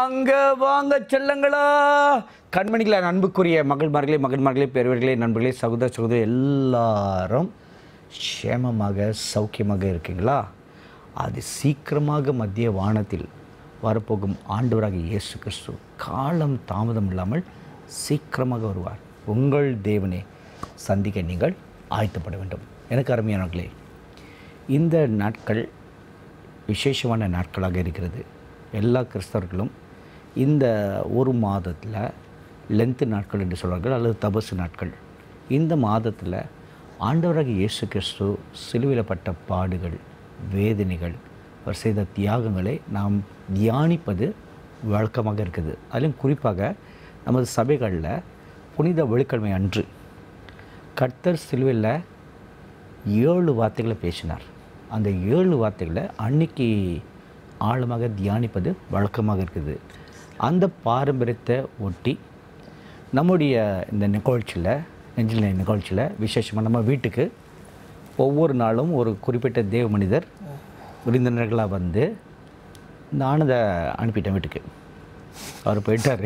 வாங்க வாங்க செல்லங்களா கண்மணிகள அன்புக்குரிய மகள்மார்களே மகன்மார்களே பெரியவர்களே நண்பர்களே சகோதர சகோதரி எல்லாரும் க்ஷேமமாக சௌக்கியமாக இருக்கீங்களா அது சீக்கிரமாக மத்திய வானத்தில் வரப்போகும் ஆண்டவராக இயேசு கிறிஸ்து காலம் தாமதம் இல்லாமல் சீக்கிரமாக வருவார் உங்கள் தேவனே சந்திக்க நீங்கள் ஆயத்தப்பட வேண்டும் எனக்கு அருமையானவர்களே இந்த நாட்கள் விசேஷமான நாட்களாக இருக்கிறது எல்லா கிறிஸ்தவர்களும் இந்த ஒரு மாதத்தில் லென்த்து நாட்கள் என்று சொல்வார்கள் அல்லது தபசு நாட்கள் இந்த மாதத்தில் ஆண்டவராக இயேசு கிறிஸ்து சிலுவிலப்பட்ட பாடுகள் வேதனைகள் அவர் செய்த தியாகங்களை நாம் தியானிப்பது வழக்கமாக இருக்குது அதிலும் குறிப்பாக நமது சபைகளில் புனித வெள்ளிக்கிழமை அன்று கர்த்தர் சிலுவையில் ஏழு வார்த்தைகளை பேசினார் அந்த ஏழு வார்த்தைகளை அன்னைக்கு ஆழமாக தியானிப்பது வழக்கமாக இருக்குது அந்த பாரம்பரியத்தை ஒட்டி நம்முடைய இந்த நிகழ்ச்சியில் நெஞ்சில் நிகழ்ச்சியில் விசேஷமாக நம்ம வீட்டுக்கு ஒவ்வொரு நாளும் ஒரு குறிப்பிட்ட தேவ மனிதர் விருந்தினர்களாக வந்து நானும் அதை அனுப்பிட்டேன் வீட்டுக்கு அவர் போயிட்டார்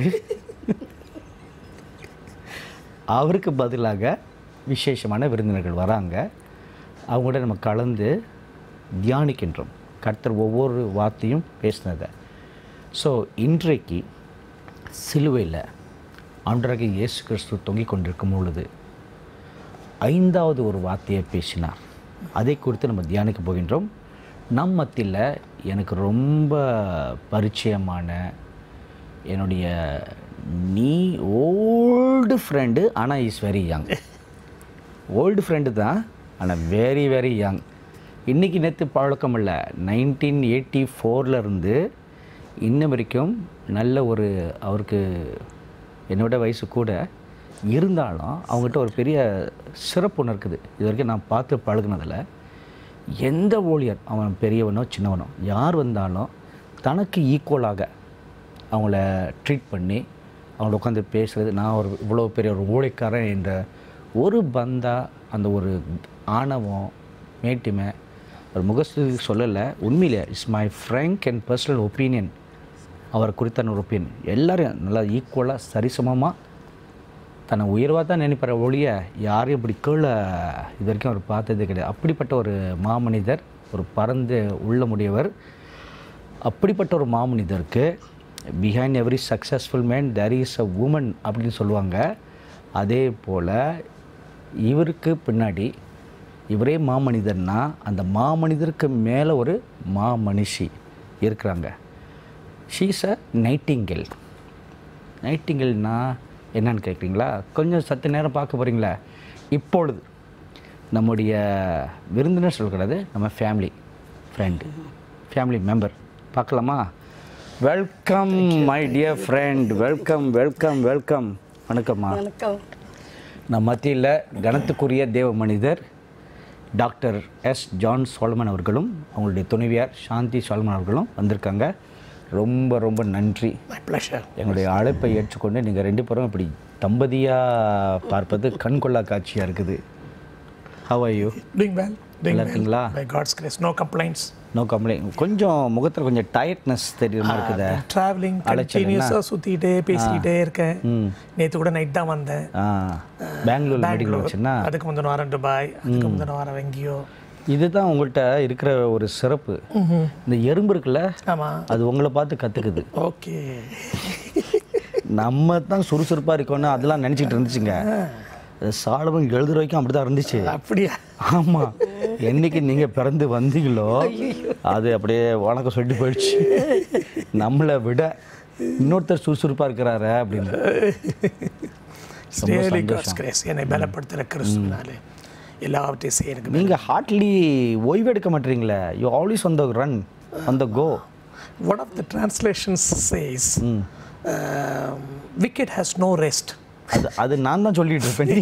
அவருக்கு பதிலாக விசேஷமான விருந்தினர்கள் வராங்க அவங்களோட நம்ம கலந்து தியானிக்கின்றோம் கர்த்தர் ஒவ்வொரு வார்த்தையும் பேசினதை ஸோ இன்றைக்கு சிலுவையில் ஆண்டராக இயேசு கிறிஸ்து தொங்கிக் கொண்டிருக்கும் பொழுது ஐந்தாவது ஒரு வார்த்தையை பேசினார் அதை குறித்து நம்ம தியானிக்க போகின்றோம் நம் மத்தியில் எனக்கு ரொம்ப பரிச்சயமான என்னுடைய நீ ஓல்டு ஃப்ரெண்டு ஆனால் is very young old friend தான் ஆனால் வெரி வெரி யங் இன்றைக்கி நேற்று பழக்கம் இல்லை நைன்டீன் எயிட்டி இருந்து இன்ன வரைக்கும் நல்ல ஒரு அவருக்கு என்னோட வயசு கூட இருந்தாலும் அவங்ககிட்ட ஒரு பெரிய சிறப்பு ஒன்று இருக்குது இது வரைக்கும் நான் பார்த்து பழகுனதில் எந்த ஊழியர் அவன் பெரியவனோ சின்னவனோ யார் வந்தாலும் தனக்கு ஈக்குவலாக அவங்கள ட்ரீட் பண்ணி அவங்கள உட்காந்து பேசுகிறது நான் ஒரு இவ்வளோ பெரிய ஒரு ஊழியக்காரன் என்ற ஒரு பந்தா அந்த ஒரு ஆணவம் மேட்டிமை ஒரு முகஸ்துதி சொல்லலை உண்மையிலே it's my frank and personal opinion அவர் குறித்தான ஒரு ஒப்பீனியன் எல்லாரையும் நல்லா ஈக்குவலாக சரிசமமாக தன்னை உயர்வாக தான் நினைப்பார் ஒழிய யாரையும் இப்படி கீழே இது வரைக்கும் அவர் பார்த்ததே கிடையாது அப்படிப்பட்ட ஒரு மாமனிதர் ஒரு பறந்து உள்ளமுடையவர் அப்படிப்பட்ட ஒரு மாமனிதருக்கு behind every successful man there is a woman அப்படின்னு சொல்லுவாங்க அதே போல் இவருக்கு பின்னாடி இவரே மாமனிதர்னா அந்த மாமனிதருக்கு மேலே ஒரு மாமனிஷி இருக்கிறாங்க ஷீஸ் அ நைட்டிங்கல் நைட்டிங்கல்னா என்னன்னு கேட்குறீங்களா கொஞ்சம் சத்து நேரம் பார்க்க போகிறீங்களா இப்பொழுது நம்முடைய விருந்தினர் சொல்லக்கூடாது நம்ம ஃபேமிலி ஃப்ரெண்டு ஃபேமிலி மெம்பர் பார்க்கலாமா welcome my dear friend welcome welcome welcome வணக்கம்மா வணக்கம் நம் மத்தியில் கனத்துக்குரிய தேவ மனிதர் டாக்டர் எஸ் ஜான் சோலமன் அவர்களும் அவங்களுடைய துணைவியார் சாந்தி சோலமன் அவர்களும் வந்திருக்காங்க ரொம்ப ரொம்ப நன்றி மை ப்ளஷர் எங்களுடைய அழைப்பை ஏற்றுக்கொண்டு நீங்கள் ரெண்டு பேரும் இப்படி தம்பதியாக பார்ப்பது கண்கொள்ளா காட்சியாக இருக்குது how are you doing well doing நல்லா வெல் இருக்கீங்களா by God's grace no complaints no complaint கொஞ்சம் முகத்தில் கொஞ்சம் டயர்ட்னஸ் தெரியுற மாதிரி இருக்குதே ட்ராவலிங் கண்டினியூஸாக சுற்றிக்கிட்டே பேசிக்கிட்டே இருக்கேன் நேற்று கூட நைட் தான் வந்தேன் ஆ பெங்களூர் மெடிக்கல் வச்சுன்னா அதுக்கு முந்தின வாரம் துபாய் அதுக்கு முந்தின வாரம் எங்கேயோ இதுதான் உங்கள்கிட்ட இருக்கிற ஒரு சிறப்பு இந்த எறும்பு இருக்குல்ல ஆமாம் அது உங்களை பார்த்து கற்றுக்குது ஓகே நம்ம தான் சுறுசுறுப்பாக இருக்கோன்னு அதெல்லாம் நினச்சிட்டு இருந்துச்சுங்க அது சாலவன் எழுதுற வரைக்கும் அப்படி தான் இருந்துச்சு அப்படியா ஆமாம் என்னைக்கு நீங்கள் பிறந்து வந்தீங்களோ அது அப்படியே வணக்கம் சொல்லிட்டு போயிடுச்சு நம்மளை விட இன்னொருத்தர் சுறுசுறுப்பாக இருக்கிறாரு அப்படின்னு ஸ்டேலி காட்ஸ் கிரேஸ் என்னை பலப்படுத்துகிற கிறிஸ்துனாலே எல்லாவற்றையும் செய்ய எனக்கு நீங்கள் ஹார்ட்லி ஓய்வு எடுக்க மாட்டீங்களே you always on the run on the go one of the translations says wicked has no rest அது அது நான் தான் சொல்லிட்டு இருப்பேன்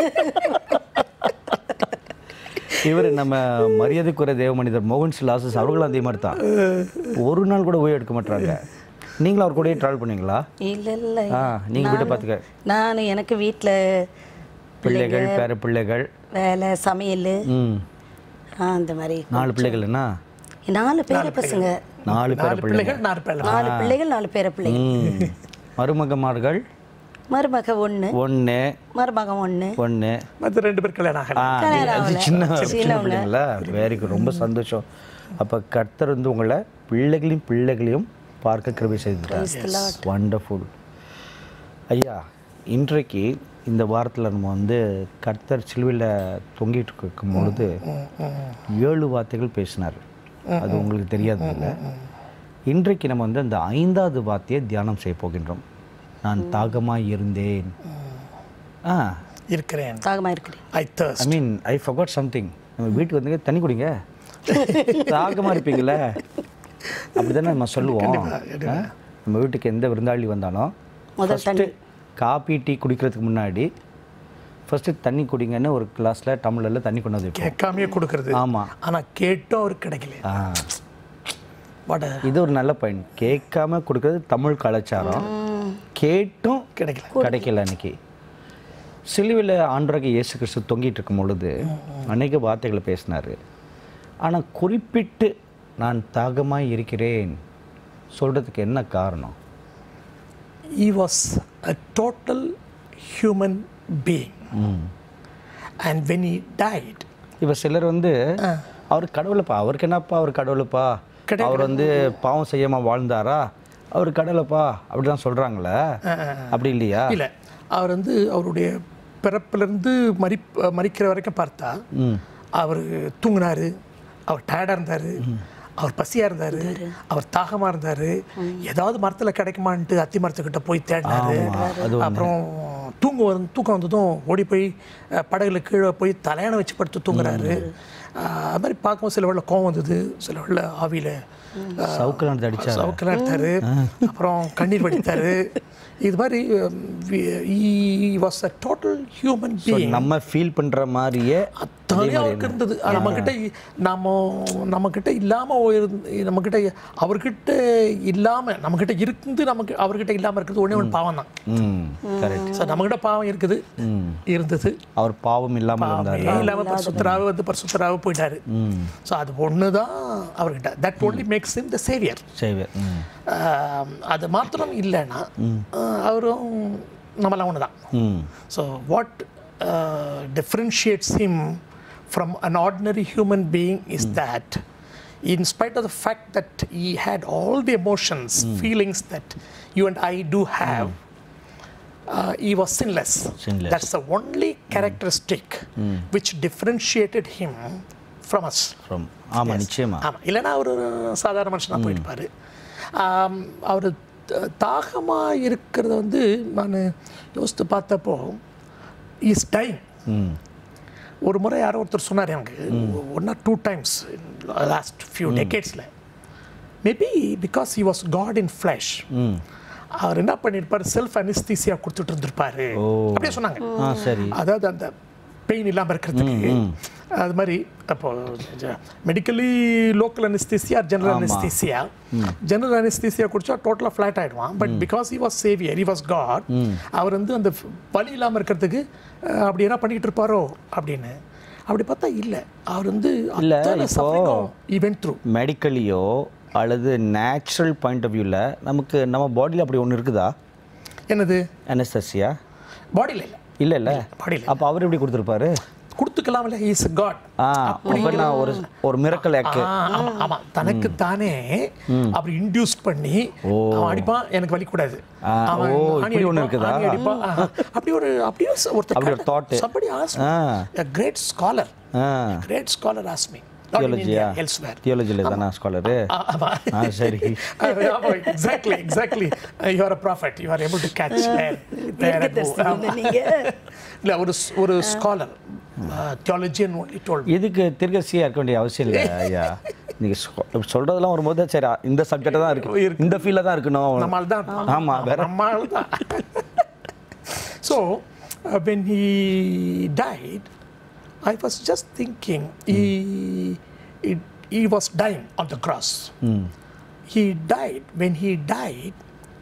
இவர் நம்ம மரியாதைக்குரிய தேவ மனிதர் மோகன் சிலாசஸ் அவர்களும் அதே மாதிரி தான் ஒரு நாள் கூட ஓய்வு எடுக்க மாட்டாங்க நீங்களும் அவர் கூடயே ட்ராவல் பண்ணீங்களா இல்ல இல்ல ஆ நீங்கள் வீட்டை பார்த்துக்க நான் எனக்கு வீட்டில் பிள்ளைகள் பேர பிள்ளைகள் வேலை சமையல் ம் ஆ, அந்த மாதிரி நாலு பிள்ளைகள் என்ன நாலு பேர பசங்க நாலு பேர நாலு பிள்ளைங்க பிள்ளைகள் நாலு பிள்ளை நாலு பிள்ளைகள் நாலு பேர பிள்ளைகள் ம். மருமகமார்கள் மருமக ஒண்ணு ஒன்று மருமகன் ஒண்ணு ஒன்று மற்ற ரெண்டு பேர் கல்யாணம் ஆகல ஆ, கல்யாணம் அது ஆகல. சின்ன சின்ன சின்னவங்க. பிள்ளைங்களா வெரி குட் ரொம்ப சந்தோஷம் அப்போ கர்த்தர் வந்து உங்களை பிள்ளைகளையும் பிள்ளைகளையும் பார்க்க கிருபை செய்துட்டார் வண்டர்ஃபுல் ஐயா இன்றைக்கு இந்த வாரத்தில் நம்ம வந்து கர்த்தர் சிலுவையில் தொங்கிட்டு இருக்கும் பொழுது ஏழு வார்த்தைகள் பேசினார் அது உங்களுக்கு தெரியாது இல்லை இன்றைக்கு நம்ம வந்து அந்த ஐந்தாவது வார்த்தையை தியானம் செய்ய போகின்றோம் நான் தாகமாக இருந்தேன் ஆ இருக்கிறேன் தாகமா இருக்கிறேன் I thirst I mean I forgot something நம்ம வீட்டுக்கு வந்துங்க தண்ணி குடிங்க தாகமாக இருப்பீங்களே அப்படி தானே நம்ம சொல்லுவோம் ஆ? நம்ம வீட்டுக்கு எந்த விருந்தாளி வந்தாலும் முதல் ஃபஸ்ட்டு காபி டீ குடிக்கிறதுக்கு முன்னாடி ஃபஸ்ட்டு தண்ணி குடிங்கன்னு ஒரு கிளாஸில் டம்ளரில் தண்ணி கொண்டு வந்து வைப்போம் கேட்காமையே கொடுக்கறது ஆமாம் ஆனா கேட்டும் அவருக்கு கிடைக்கல ஆ வட இது ஒரு நல்ல பாயிண்ட் கேட்காம கொடுக்கறது தமிழ் கலாச்சாரம் கேட்டும் கிடைக்கல கிடைக்கல அன்னைக்கு சிலுவையில் ஆண்டராக இயேசு கிறிஸ்து தொங்கிட்டு இருக்கும் பொழுது அநேக வார்த்தைகளை பேசினார் ஆனால் குறிப்பிட்டு நான் தாகமாய் இருக்கிறேன் சொல்கிறதுக்கு என்ன காரணம் he was a total human being and when he died இப்போ சிலர் வந்து அவர் கடவுளப்பா அவருக்கு என்னப்பா அவர் கடவுளப்பா அவர் வந்து பாவம் செய்யாமல் வாழ்ந்தாரா அவர் கடவுளப்பா அப்படி தான் சொல்கிறாங்களே அப்படி இல்லையா இல்ல அவர் வந்து அவருடைய பிறப்பிலிருந்து மரி மறிக்கிற வரைக்கும் பார்த்தா அவர் தூங்கினாரு அவர் டயர்டாக இருந்தார் அவர் பசியாக இருந்தார் அவர் தாகமாக இருந்தார் ஏதாவது மரத்தில் கிடைக்குமான்ட்டு அத்தி மரத்துக்கிட்ட போய் தேடினாரு அப்புறம் தூங்க வந்து தூக்கம் வந்ததும் ஓடி போய் அஹ், படகுல கீழே போய் தலையாணை வச்சு படுத்து தூங்குறாரு அஹ், அது மாதிரி பார்க்கும்போது சில வேளை கோவம் வந்தது சில வேளை ஆவியில் சவுக்கில் நடந்து அடிச்சா சவுக்கில் எடுத்தாரு அப்புறம் கண்ணீர் வடித்தாரு இது மாதிரி was a total human being நம்ம ஃபீல் பண்ணுற மாதிரியே அத்தனையும் அவருக்கு இருந்தது நம்ம கிட்ட நம்ம நம்ம கிட்ட இல்லாம நம்ம கிட்ட அவர்கிட்ட இல்லாம நம்ம கிட்ட இருந்து நமக்கு அவர்கிட்ட இல்லாம இருக்கிறது ஒண்ணே ஒன்று பாவம் தான் ம் கரெக்ட் ஸோ நம்ம கிட்ட பாவம் இருக்குது இருந்தது அவர் பாவம் இல்லாமல் இருந்தார் பாவமே இல்லாம பரிசுத்தராக வந்து பரிசுத்தராக போயிட்டாரு ஸோ அது ஒன்று தான் அவர்கிட்ட that only makes him the saviour செய்வார் ம் அது மாத்திரம் இல்லைன்னா ஆஹ் அவரும் நம்மளாம் ஒன்று தான் ம் So, what uh, differentiates him from an ordinary human being is that, in spite of the fact that he had all the emotions, feelings that you and I do have, uh, he was sinless. Sinless. That's the only characteristic which differentiated him from us. From ஆமாம் நிச்சயமா ஆமாம் இல்லைன்னா அவர் ஒரு சாதாரண மனுஷனாக போயிருப்பார் அவர் தாகமாக இருக்கிறத வந்து நான் யோசித்து பார்த்தப்போ இஸ் டைம் ம் ஒரு முறை யாரோ ஒருத்தர் சொன்னார் எனக்கு one or two times last few டெக்கேட்ஸில் maybe because he was God in flesh அவர் என்ன பண்ணியிருப்பார் செல்ஃப் அனிஸ்தீசியா கொடுத்துட்டு இருந்திருப்பாரு அப்படியே சொன்னாங்க ஆ சரி அதாவது அந்த பெயின் இல்லாமல் இருக்கிறதுக்கு அது மாதிரி அப்போ medically local anaesthesia general anaesthesia general anaesthesia குடிச்சா டோட்டலாக ஃப்ளாட் ஆயிடுவான் but because he was saviour he was God அவர் வந்து அந்த வலி இல்லாமல் இருக்கிறதுக்கு அஹ், அப்படி என்ன பண்ணிக்கிட்டு இருப்பாரோ அப்படின்னு அப்படி பார்த்தா இல்லை அவர் வந்து இல்ல, அத்தனை இப்போ- suffering-உம் he went through மெடிக்கலியோ அல்லது நேச்சுரல் பாயிண்ட் ஆஃப் வியூவில் நமக்கு நம்ம பாடியில் அப்படி ஒன்று இருக்குதா என்னது அனஸ்தசியா பாடியில் இல்லை இல்லை இல்லை பாடியில் அப்போ அவர் எப்படி கொடுத்துருப்பாரு கொடுத்துக்கலாம்ல இஸ் காட் ஆ அப்போ நான் ஒரு ஒரு மிரக்கல் ஆக்கு ஆ, ஆமா ஆமா தனக்கு தானே அப்படி இன்டியூஸ் பண்ணி அவன் அடிப்பான் எனக்கு வலி கூடாது ஆ, அவன் ஓ, ஆணி இப்படி ஒண்ணு அடிப்பான், இருக்குதா? ஆணி அடிப்பான். ஆ, அப்படி ஒரு அப்படி ஒரு ஒருத்தர் அப்படி ஒரு thought. somebody asked ah. a great scholar ah great scholar asked me not in தியாலஜியா India elsewhere தியாலஜியில் தானே ஸ்காலரு ஆ, ஆமா ஆ சரி exactly exactly you are a prophet you are able to catch தீர்க்கதரிசி நீங்க இல்ல ஒரு ஸ்- ஒரு ஸ்காலர் தியாலஜியன் ஒன்லி டோல் இதுக்கு திருக்கசியாக இருக்க வேண்டிய அவசியம் இல்லை ஐயா நீங்கள் சொல்கிறதெல்லாம் வரும்போது சரி இந்த சப்ஜெக்டாக தான் இருக்கு இந்த ஃபீல்டில் தான் இருக்கணும் நம்மால் தான் ஆமாம் வேற நம்மால் தான் so uh, when he died i was just thinking he, he he was dying on the cross he died when he died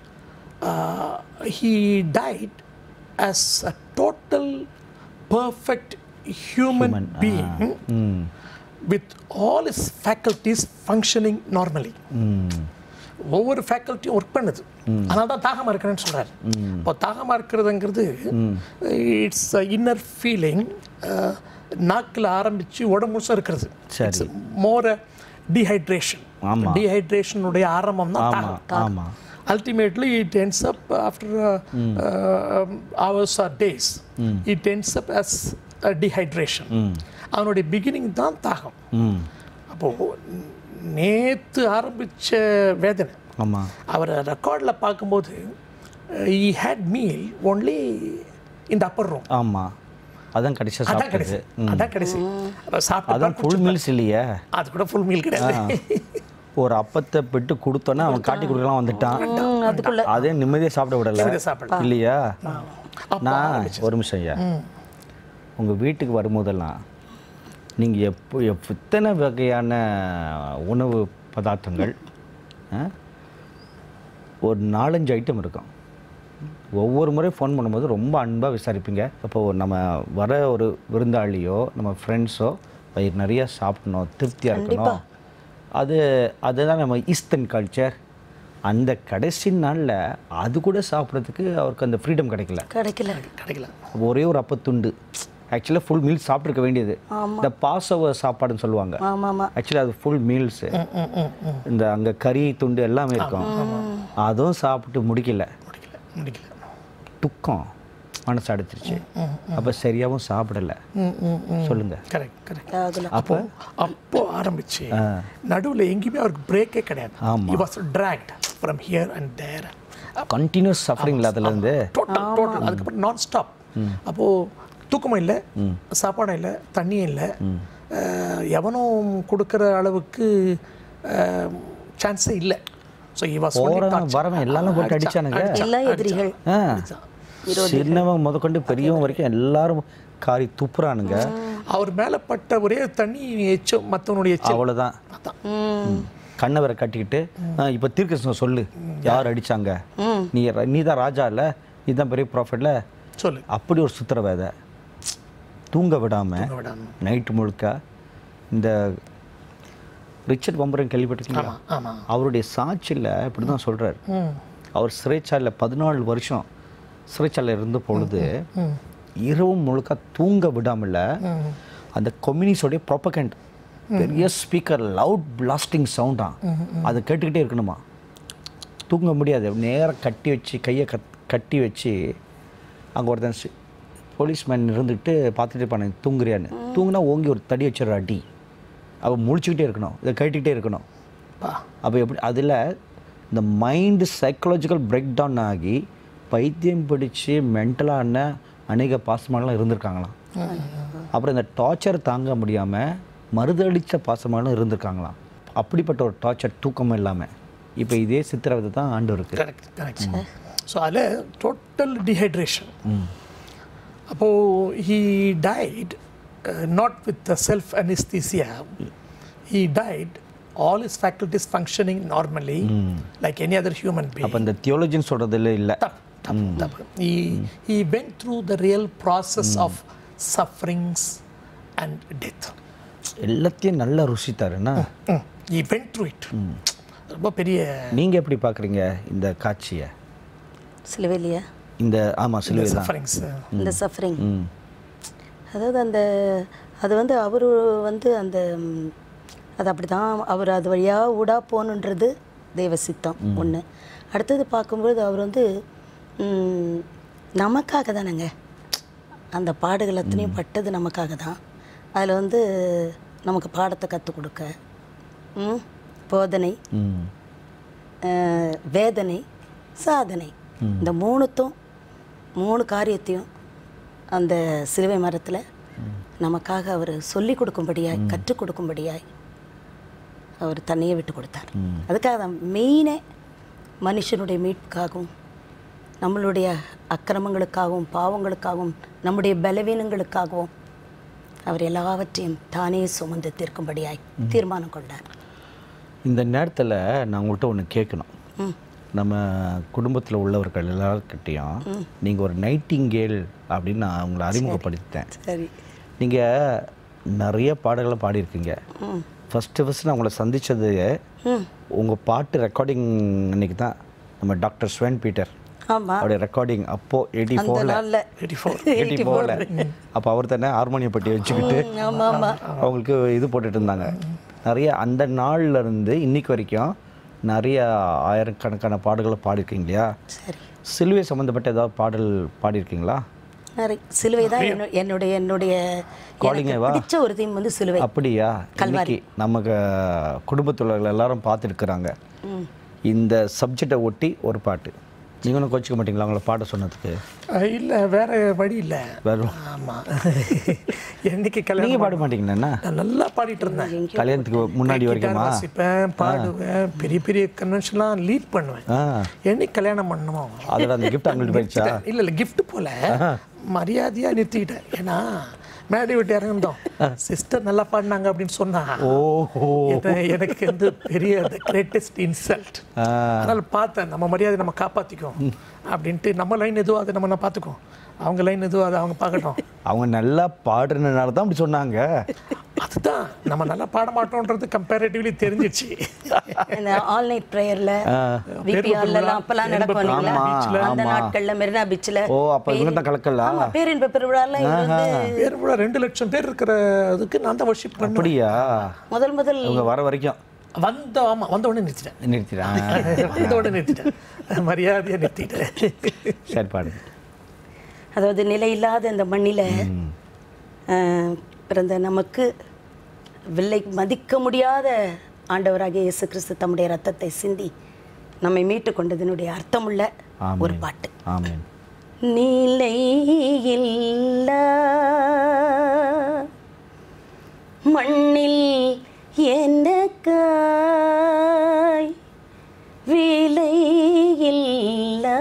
uh, he died as a total perfect human, Human, ah. being hmm with all his faculties functioning normally ஒவ்வொரு ஃபேக்கல்ட்டியும் work பண்ணுது அதனால தான் தாகமாக இருக்கிறேன்னு சொல்கிறார் இப்போ தாகமாக இருக்கிறதுங்கிறது இட்ஸ் இன்னர் ஃபீலிங் நாக்கில் ஆரம்பித்து உடம்பு முழுசும் இருக்கிறது சரி. மோர் டீஹைட்ரேஷன் ஆமா. டீஹைட்ரேஷனுடைய ஆரம்பம் தான் ஆமா தாகம் ஆமா ultimately it ends up after uh, uh, hours or days it ends up as a dehydration அவனுடைய பிகினிங் தான் தாகம் ம் அப்போது நேற்று ஆரம்பித்த வேதனை ஆமா அவரை ரெக்கார்டில் பார்க்கும்போது ஈ ஹேட் மீல் ஒன்லி இந்த அப்பர் ரூம் ஆமா அதான் கடைசியா அதான் கடைசி சாப்பிட்டது அதான் கடைசி அப்ப அதான் சாப்பிட்டு ஃபுல் மீல்ஸ் இல்லையே அது கூட ஃபுல் மீல் கிடையாது ஒரு அப்பத்தை பெட்டு கொடுத்தோன்னே அவன் காட்டி கொடுக்கலாம் வந்துட்டான் ம், அதுக்குள்ள அதே நிம்மதியாக சாப்பிட விடல நிம்மதியா சாப்பிடல. இல்லையா அப்போ நான் ஒரு நிமிஷம் ஐயா உங்கள் வீட்டுக்கு வரும்போதெல்லாம் நீங்கள் எப்போ எப் எத்தனை வகையான உணவு பதார்த்தங்கள் ஆ? ஒரு நாலஞ்சு ஐட்டம் இருக்கும் ஒவ்வொரு முறை ஃபோன் பண்ணும்போது ரொம்ப அன்பாக விசாரிப்பீங்க இப்போ நம்ம வர ஒரு விருந்தாளியோ நம்ம ஃப்ரெண்ட்ஸோ வயிறு நிறைய சாப்பிடணும் திருப்தியாக இருக்கணும் அது அதுதான் நம்ம ஈஸ்டர்ன் கல்ச்சர் அந்த கடைசி நாளில் அது கூட சாப்பிட்றதுக்கு அவருக்கு அந்த ஃப்ரீடம் கிடைக்கல கிடைக்கல கிடைக்கல ஒரே ஒரு அப்பத்துண்டு ஆக்சுவலாக ஃபுல் மீல்ஸ் சாப்பிட்ருக்க வேண்டியது இந்த பாசோவர் சாப்பாடுன்னு சொல்லுவாங்க ஆமாம் ஆமாம் ஆக்சுவலாக அது ஃபுல் மீல்ஸு இந்த அங்கே கறி துண்டு எல்லாமே இருக்கும் அதுவும் சாப்பிட்டு முடிக்கல முடிக்கல முடிக்கல துக்கம் மனசு அடைச்சிருச்சு அப்போ சரியாகவும் சாப்பிடல சொல்லுங்க கரெக்ட் கரெக்ட் ஆகல அப்போ அப்போ ஆரம்பிச்சு நடுவுல எங்கேயுமே அவருக்கு பிரேக்கே கிடையாது ஆமா. he was dragged from here and there continuous சஃபரிங்ல அதுலேருந்து டோட்டல் டோட்டல் அதுக்கப்புறம் நான் ஸ்டாப் அப்போ தூக்கமும் இல்லை சாப்பாடும் இல்லை தண்ணியும் இல்லை அஹ், எவனும் கொடுக்குற அளவுக்கு சான்ஸே இல்லை ஸோ he was only போகிறவன் tortured. வரவன் எல்லாரும் போட்டு அடிச்சானுங்க எல்லா எதிரிகள் ஆ சின்னவன் முதற்கொண்டு பெரியவன் வரைக்கும் எல்லாரும் காரி துப்புறானுங்க அவர் மேலே பட்ட ஒரே தண்ணி எச்சம் மற்றவனுடைய எச்சம் அவ்வளோதான் ம் கண்ணை வேற கட்டிக்கிட்டு இப்போ தீர்க்கசனம் சொல்லு யார் அடிச்சாங்க நீ நீ தான் ராஜா இல்லை நீ தான் பெரிய ப்ராஃபிட்ல சொல்லு அப்படி ஒரு சுத்திரவேதை தூங்க விடாம விடாம. நைட்டு முழுக்க இந்த ரிச்சர்ட் பம்பரன் கேள்விப்பட்டிருக்கீங்களா ஆமாம் ஆமாம் அவருடைய சாட்சியில் இப்படி தான் சொல்கிறார் அவர் சிறைச்சாலையில் பதினாலு வருஷம் சிறைச்சாலையில் இருந்த பொழுது இரவும் முழுக்க தூங்க விடாமல அந்த கம்யூனிஸ்டோடைய ப்ராப்பகண்ட் பெரிய ஸ்பீக்கர் லவுட் பிளாஸ்டிங் சவுண்டா அதை கேட்டுக்கிட்டே இருக்கணுமா தூங்க முடியாது நேராக கட்டி வச்சு கையை கட் கட்டி வச்சு அங்கே ஒருத்தன் சி- போலீஸ்மேன் இருந்துட்டு பார்த்துட்டு இருப்பானே தூங்குறியான்னு தூங்குனா ஓங்கி ஒரு தடி வச்சிடுற அடி அவள் முழிச்சுக்கிட்டே இருக்கணும் இதை கேட்டுக்கிட்டே இருக்கணும் பா அப்போ எப்படி அதில் இந்த மைண்டு சைக்கலாஜிக்கல் பிரேக் டவுன் ஆகி பைத்தியம் பிடிச்சு மென்டலான அநேக பாசமானலாம் இருந்திருக்காங்களாம் அப்புறம் இந்த டார்ச்சர் தாங்க முடியாமல் மறுதளித்த பாசமானும் இருந்திருக்காங்களாம் அப்படிப்பட்ட ஒரு டார்ச்சர் தூக்கமும் இல்லாமல் இப்போ இதே சித்திரவதை தான் ஆண்டு இருக்கு கரெக்ட் கரெக்ட் ஸோ அதில் டோட்டல் டிஹைட்ரேஷன் அப்போது he died not with self anaesthesia he died all his faculties functioning normally like any other human being அப்போ இந்த தியோலஜின்னு சொல்கிறதுல இல்லை தப்பு தப்பு தப்பு he he went through the real process of sufferings and death எல்லாத்தையும் நல்லா ருசித்தாருன்னா Mm. he went through it ரொம்ப பெரிய நீங்கள் எப்படி பார்க்குறீங்க இந்த காட்சியை சிலுவையிலையா இந்த ஆமாம் சிலுவை தான் சஃபரிங்ஸ் இந்த சஃபரிங் ம் அதாவது அந்த அது வந்து அவர் வந்து அந்த ம், அது அப்படி தான் அவர் அது வழியாக ஊடா போகணுன்றது தெய்வ சித்தம் ஒன்று அடுத்தது பார்க்கும்போது அவர் வந்து ம், நமக்காக தானேங்க அந்த பாடுகள் அத்தனையும் பட்டது நமக்காக தான் அதில் வந்து நமக்கு பாடத்தை கற்றுக் கொடுக்க ம், போதனை ம் அஹ், வேதனை சாதனை இந்த மூணுத்தும் மூணு காரியத்தையும் அந்த சிலுவை மரத்தில் நமக்காக அவர் சொல்லி கொடுக்கும்படியாய் கற்றுக் கொடுக்கும்படியாய் அவர் தன்னையே விட்டு கொடுத்தார் அதுக்காக தான் மெயினே மனுஷனுடைய மீட்புக்காகவும் நம்மளுடைய அக்கிரமங்களுக்காகவும் பாவங்களுக்காகவும் நம்முடைய பலவீனங்களுக்காகவும் அவர் எல்லாவற்றையும் தானே சுமந்து தீர்க்கும்படியாய் தீர்மானம் கொண்டார் இந்த நேரத்தில் நான் உங்கள்கிட்ட ஒன்று கேட்கணும் ம் நம்ம குடும்பத்தில் உள்ளவர்கள் எல்லாருக்கிட்டேயும் நீங்கள் ஒரு நைட்டிங்கேல் அப்படின்னு நான் உங்களை அறிமுகப்படுத்திட்டேன் சரி நீங்கள் நிறைய பாடல்களை பாடியிருக்கீங்க ஃபஸ்ட்டு ஃபஸ்ட்டு நான் உங்களை சந்தித்தது உங்கள் பாட்டு ரெக்கார்டிங் அன்னைக்கு தான் நம்ம டாக்டர் ஸ்வென் பீட்டர் ஆமா அவருடைய ரெக்கார்டிங் அப்போ எயிட்டி அந்த ஃபோரில் நாள்ல எயிட்டி ஃபோர் எயிட்டி ஃபோரில் அப்போ அவர் தானே ஹார்மோனியம் பட்டி வச்சுக்கிட்டு ஆமா ஆமா அவங்களுக்கு இது போட்டுட்டு இருந்தாங்க நிறைய அந்த நாள்ல இருந்து இன்னைக்கு வரைக்கும் நிறைய ஆயிரக்கணக்கான பாடல்களை பாடிருக்கீங்க இல்லையா சரி சிலுவை சம்மந்தப்பட்ட ஏதாவது பாடல் பாடியிருக்கீங்களா நிறைய சிலுவை தான் என்னுடைய என்னுடைய என்னுடைய எனக்கு Calling-ஏவா? பிடிச்ச ஒரு தீம் வந்து சிலுவை அப்படியா இன்னைக்கு நமக்கு குடும்பத்துள்ளவர்கள் எல்லாரும் பார்த்துருக்குறாங்க இந்த சப்ஜெக்டை ஒட்டி ஒரு பாட்டு நீங்க ஒன்றும் கோச்சிக்க மாட்டீங்களா அவங்கள பாட சொன்னதுக்கு இல்லை வேற வழி இல்லை வேற ஆமாம் என்னைக்கு நீங்க கல்யாணம் பாட மாட்டீங்களா நான் நல்லா பாடிட்டு இருந்தேன் கல்யாணத்துக்கு முன்னாடி கிட்டார் வரைக்குமா வாசிப்பேன் பாடுவேன் பெரிய பெரிய கன்வென்ஷன்லாம் லீட் பண்ணுவேன் ஆ என்னைக்கு கல்யாணம் பண்ணணுமோ அதோட அந்த கிஃப்ட் அவங்கள்ட்ட போயிடுச்சா இல்லை இல்லை gift போல மரியாதையாக நிறுத்திக்கிட்டேன் ஏன்னா மேடை விட்டு இறங்கிருந்தோம் சிஸ்டர் நல்லா பாடினாங்க அப்படின்னு சொன்னா ஓஹோ இது எனக்கு வந்து பெரிய கிரேட்டஸ்ட் இன்சல்ட் ஆ அதனால பார்த்தேன் நம்ம மரியாதை நம்ம காப்பாற்றிக்கும் அப்படின்ட்டு நம்ம லைன் எதுவோ அதை நம்ம நான் பார்த்துக்குவோம் அவங்க லைன் எதுவோ அதை அவங்க பார்க்கட்டும் அவங்க நல்லா பாடுறதுனால தான் அப்படி சொன்னாங்க அதுதான் நம்ம நல்லா பாட மாட்டோன்றது கம்பேரிட்டிவ்லி தெரிஞ்சிச்சு இந்த ஆல் நைட் ப்ரேயர்ல விபிஆர்லாம் அப்பெல்லாம் நடக்கும் இல்லைங்களா ஆமா, அந்த ஆமா. நாட்கள்ல மெரினா பீச்ல ஓ அப்போ இவங்க தான் கலக்கலா ஆமா பேரின்ப பெருவிழால இவர் வந்து பேர் கூட ரெண்டு லட்சம் பேர் இருக்கிற இதுக்கு நான் தான் வர்ஷிப் பண்ணேன் அப்படியா முதல் முதல் இவங்க வர வரைக்கும் வந்த ஆமா வந்த உடனே நிறுத்திட்டேன் நிறுத்திடா வந்த உடனே நிறுத்திட்டேன் மரியாதையை நிறுத்திட்டேன் சரி பாடுங்க அதாவது நிலையில்லாத இந்த மண்ணில அஹ், பிறந்த நமக்கு வில்லை மதிக்க முடியாத ஆண்டவராகிய இயேசு கிறிஸ்து தம்முடைய ரத்தத்தை சிந்தி நம்மை மீட்டு கொண்டதனுடைய அர்த்தமுள்ள ஒரு ஆமென். பாட்டு ஆமென் நிலையில்லா மண்ணில் எனக்காய் விலையில்லா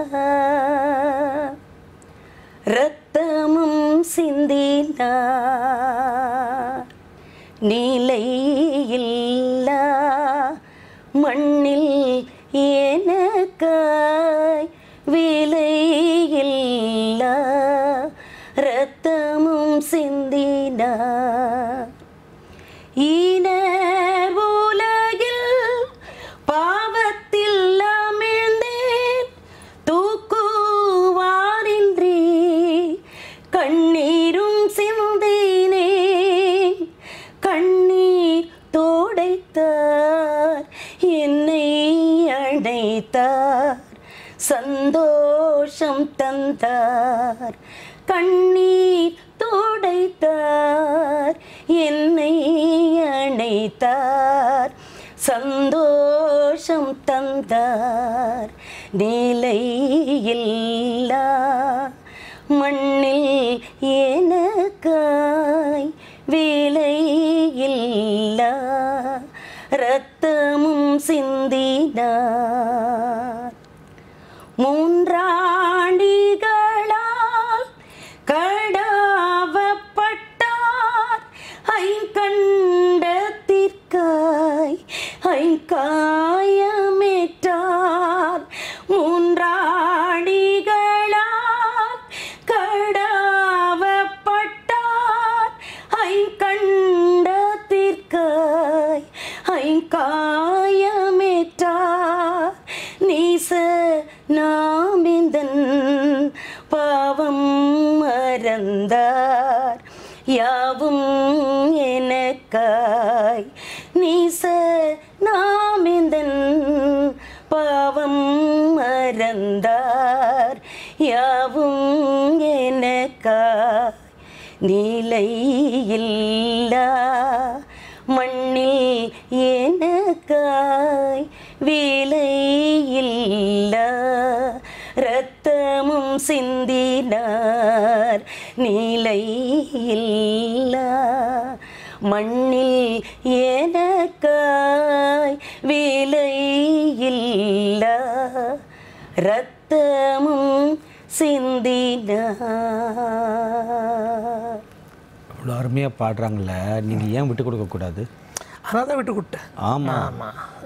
இரத்தமும் சிந்தினார் நிலையில்லா மண்ணில் எனக்காய் விலையில்லா இரத்தமும் சிந்தினார் ஈனர் உலகில் பாவத்தில் அமிழ்ந்தேன் தூக்குவாரின்றி கண்ணீரும் சிந்தினேன் கண்ணீர் தோடைத்தார் என்னை அடைத்தார் சந்தோஷம் தந்தார் கண்ணீர் தோடைத்தார் என்னை அணைத்தார் சந்தோஷம் தந்தார் நிலையில்லா மண்ணில் எனக்காய் விலையில்லா இரத்தமும் சிந்தினார் மூன்றாண்டிகளால் கடாவப்பட்டார் ஐங்கண்டத்திற்காய் ஐங்காயமேற்றார் மூன்றாண்டிகளால் கடாவப்பட்டார் ஐங்கண்டத்திற்காய் ஐங்காயமேற்றார் நீச நாமிந்தன் பாவம் மறந்தார் யாவும் எனக்காய் நீச நாமிந்தன் பாவம் மறந்தார் யாவும் எனக்காய் நிலையில்லா மண்ணில் எனக்காய் விலையில்லா இரத்தமும் சிந்தினார் நிலையில்லா மண்ணில் எனக்காய் விலையில்லா இரத்தமும் சிந்தினார் அவ்வளோ அருமையாக பாடுறாங்கல்ல நீங்கள் ஏன் விட்டு கொடுக்கக்கூடாது அதனால தான் விட்டு கொடுத்தேன் ஆமாம்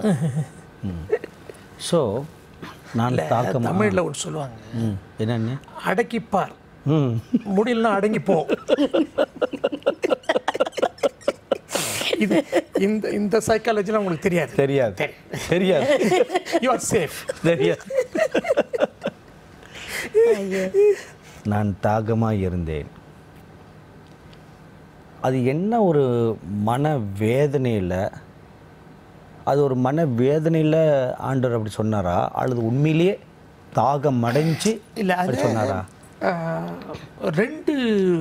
ஸோ நான் தாக்கமா தமிழில் ஒன்று சொல்லுவாங்க ம் என்னன்னு அடக்கிப்பார் ம் முடியலன்னா அடங்கி போ இது இந்த இந்த சைக்காலஜிலாம் உங்களுக்கு தெரியாது தெரியாது தெரியும் தெரியாது யூ ஆர் சேஃப் தெரியாது நான் தாகமாக இருந்தேன் அது என்ன ஒரு மன வேதனையில் அது ஒரு மன வேதனையில் ஆண்டவர் அப்படி சொன்னாரா அல்லது உண்மையிலேயே தாகம் அடைஞ்சு இல்லை அப்படி அது சொன்னாரா ஆஹ், ரெண்டு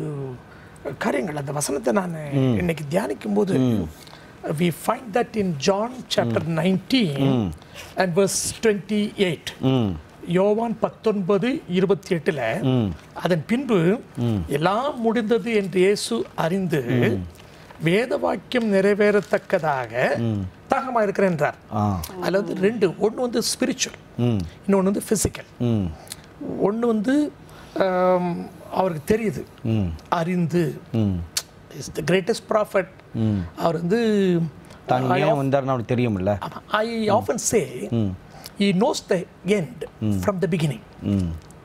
காரியங்கள் அந்த வசனத்தை நான் இன்னைக்கு தியானிக்கும் போது we find that in John chapter nineteen and verse twenty eight ம் யோவான் பத்தொன்பது இருபத்தி எட்டுல அதன் பின்பு எல்லாம் முடிந்தது என்று இயேசு அறிந்து வேத வாக்கியம் நிறைவேறத்தக்கதாக தாகமாக இருக்கிறேன் என்றார் ஆ அதுல வந்து ரெண்டு ஒன்று வந்து ஸ்பிரிச்சுவல் ம் இன்னொன்று வந்து ஃபிசிக்கல் ம் ஒன்று வந்து ஆம், அவருக்கு தெரியுது ம் அறிந்து ம் இஸ் த கிரேட்டஸ்ட் ப்ராஃபட் அவர் வந்து தான் ஏன் வந்தாருன்னு அவருக்கு தெரியும்ல I often say he knows the end from the beginning ம்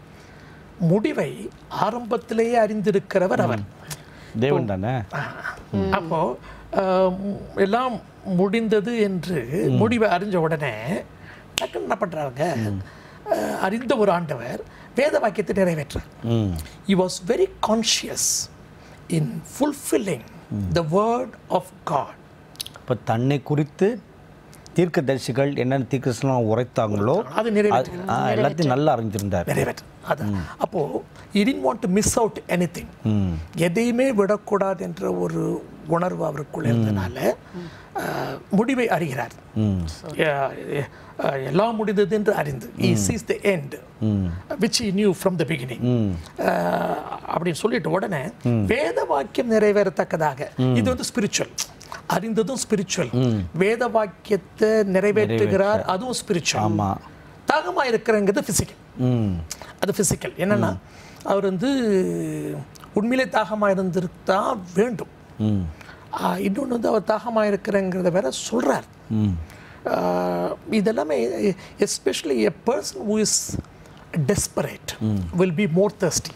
முடிவை ஆரம்பத்திலேயே அறிந்திருக்கிறவர் அவர் தேவன் தானே அப்போ ஆம், எல்லாம் முடிந்தது என்று முடிவை அறிஞ்ச உடனே டக்குன்னு என்ன பண்றாங்க அஹ், அறிந்த ஒரு ஆண்டவர் வேத வாக்கியத்தை நிறைவேற்றார் ம் he was very conscious in fulfilling the word of God. இப்போ தன்னை குறித்து தீர்க்கதரிசிகள் என்னென்ன தீர்க்கதரிசனம் உரைத்தாங்களோ அது நிறைவேற்று ஆ, எல்லாத்தையும் நல்லா அறிஞ்சிருந்தார் நிறைவேற்று அதான் அப்போ he didn't want to miss out anything ம் எதையுமே விடக்கூடாது என்ற ஒரு உணர்வு அவருக்குள்ள இருந்தனால அஹ், முடிவை அறிகிறார் ம் அஹ், அஹ், எல்லாம் முடிந்தது என்று அறிந்து he sees the end which he knew from the beginning அஹ், அப்படின்னு சொல்லிட்டு உடனே வேத வாக்கியம் நிறைவேறத்தக்கதாக இது வந்து ஸ்பிரிச்சுவல் அறிந்ததும் ஸ்பிரிச்சுவல் வேத வாக்கியத்தை நிறைவேற்றுகிறார் அதுவும் ஸ்பிரிச்சுவல் ஆமா தாகமா இருக்கிறங்கிறது பிசிக்கல் ம் அது ஃபிசிக்கல் என்னன்னா அவர் வந்து உண்மையிலே தாகமாக இருந்திருத்தா வேண்டும் ம் இன்னொன்று வந்து அவர் தாகமாக இருக்கிறங்கிறத வேற சொல்கிறார் ம் இதெல்லாமே especially a person who is desperate will be more thirsty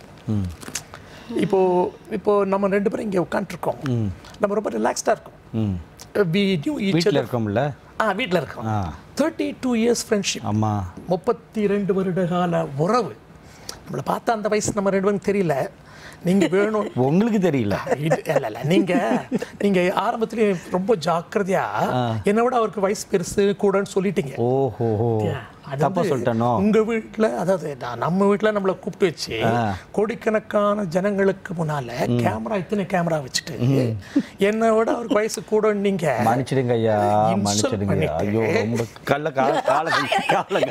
இப்போ இப்போ நம்ம ரெண்டு பேரும் இங்கே உட்காந்துருக்கோம் நம்ம ரொம்ப ரிலாக்ஸ்டாக இருக்கோம் ம் வி நியூ ஈச் வீட்டில் இருக்கோம்ல ஆ வீட்டில் இருக்கோம் ஆ தேர்ட்டி டூ இயர்ஸ் ஃப்ரெண்ட்ஷிப் ஆமா முப்பத்தி ரெண்டு வருட கால உறவு நம்மளை பார்த்தா அந்த வயசு நம்ம ரெண்டு பேரும் தெரியல நீங்க வேணும் உங்களுக்கு தெரியல இது- இல்ல இல்ல நீங்க நீங்க ஆரம்பத்திலேயே ரொம்ப ஜாக்கிரதையா என்னை விட அவருக்கு வயசு பெருசு கூடன்னு சொல்லிட்டீங்க ஓஹோ அது தப்பா வந்து சொல்லிட்டனோ உங்க வீட்ல அதாவது நான் நம்ம வீட்ல நம்மள கூப்பிட்டு வச்சு கோடிக்கணக்கான ஜனங்களுக்கு முன்னால கேமரா இத்தனை கேமரா வச்சுட்டு என்னை விட அவருக்கு வயசு கூடன்னு நீங்க மன்னிச்சிடுங்க ஐயா Insult மன்னிச்சிடுங்க ஐயா. பண்ணிட்டு. ஐயோ ரொம்ப கல்ல கால கால கால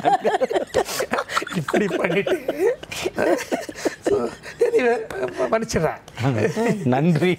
இப்படி பண்ணிட்டு So, anyway, மன்னிச்சிடுறேன் நன்றி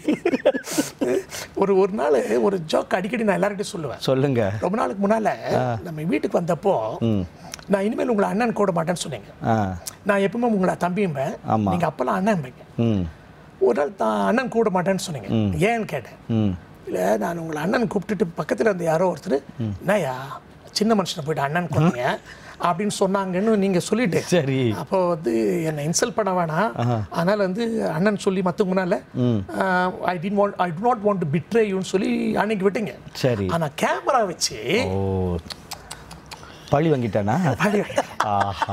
ஒரு ஒரு நாள் ஒரு ஜோக் அடிக்கடி நான் எல்லார்கிட்டையும் சொல்லுவேன் சொல்லுங்க ரொம்ப நாளுக்கு முன்னால நம்ம வீட்டுக்கு வந்தப்போ நான் இனிமேல் உங்களை அண்ணன் கூட மாட்டேன்னு சொன்னீங்க ஆ நான் எப்பவுமே உங்களை தம்பியும்பேன் ஆமா. நீங்க அப்பெல்லாம் அண்ணன்பீங்க ம் ஒரு நாள் தான் அண்ணன் கூட மாட்டேன்னு சொன்னீங்க ஏன்னு கேட்டேன் ம் இல்லை நான் உங்களை அண்ணன் கூப்பிட்டுட்டு பக்கத்தில் இருந்த யாரோ ஒருத்தர் என்னய்யா சின்ன மனுஷனை போயிட்டு அண்ணன் கூப்பிங்க அப்படின்னு சொன்னாங்கன்னு நீங்கள் சொல்லிட்டு சரி அப்போ வந்து என்னை இன்சல்ட் பண்ண வேணாம் அதனால வந்து அண்ணன் சொல்லி மற்றவங்க முன்னால I didn't want I do not want to betray யூன்னு சொல்லி அன்னைக்கு விட்டீங்க சரி ஆனால் கேமரா வச்சு ஓ பழி வாங்கிட்டானா பழி வாங்கி- ஆஹா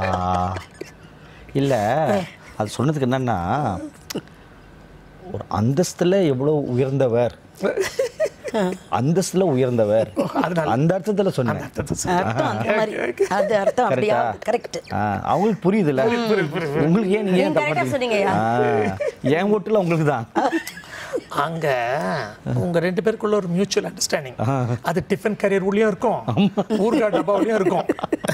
இல்ல அது சொன்னதுக்கு என்னன்னா ஒரு அந்தஸ்துல எவ்வளவு உயர்ந்தவர் அந்தஸ்துல உயர்ந்தவர் அதனால அந்த அர்த்தத்துல சொன்னேன் அர்த்தம் அந்த மாதிரி அது அர்த்தம் அப்படியா கரெக்ட் ஆ, அவங்களுக்கு புரியுதுல்ல உங்களுக்கு ஏன் நீங்க ஏன் நீங்க தப்பா correct ஆ சொன்னீங்கய்யா. ஆ, என் ஓட்டுல உங்களுக்கு தான் அங்க உங்க ரெண்டு பேருக்குள்ள ஒரு மியூச்சுவல் அண்டர்ஸ்டாண்டிங் அது டிஃபன் கரியர் உள்ளயும் இருக்கும் ஊர்கா டப்பாவிலையும் இருக்கும்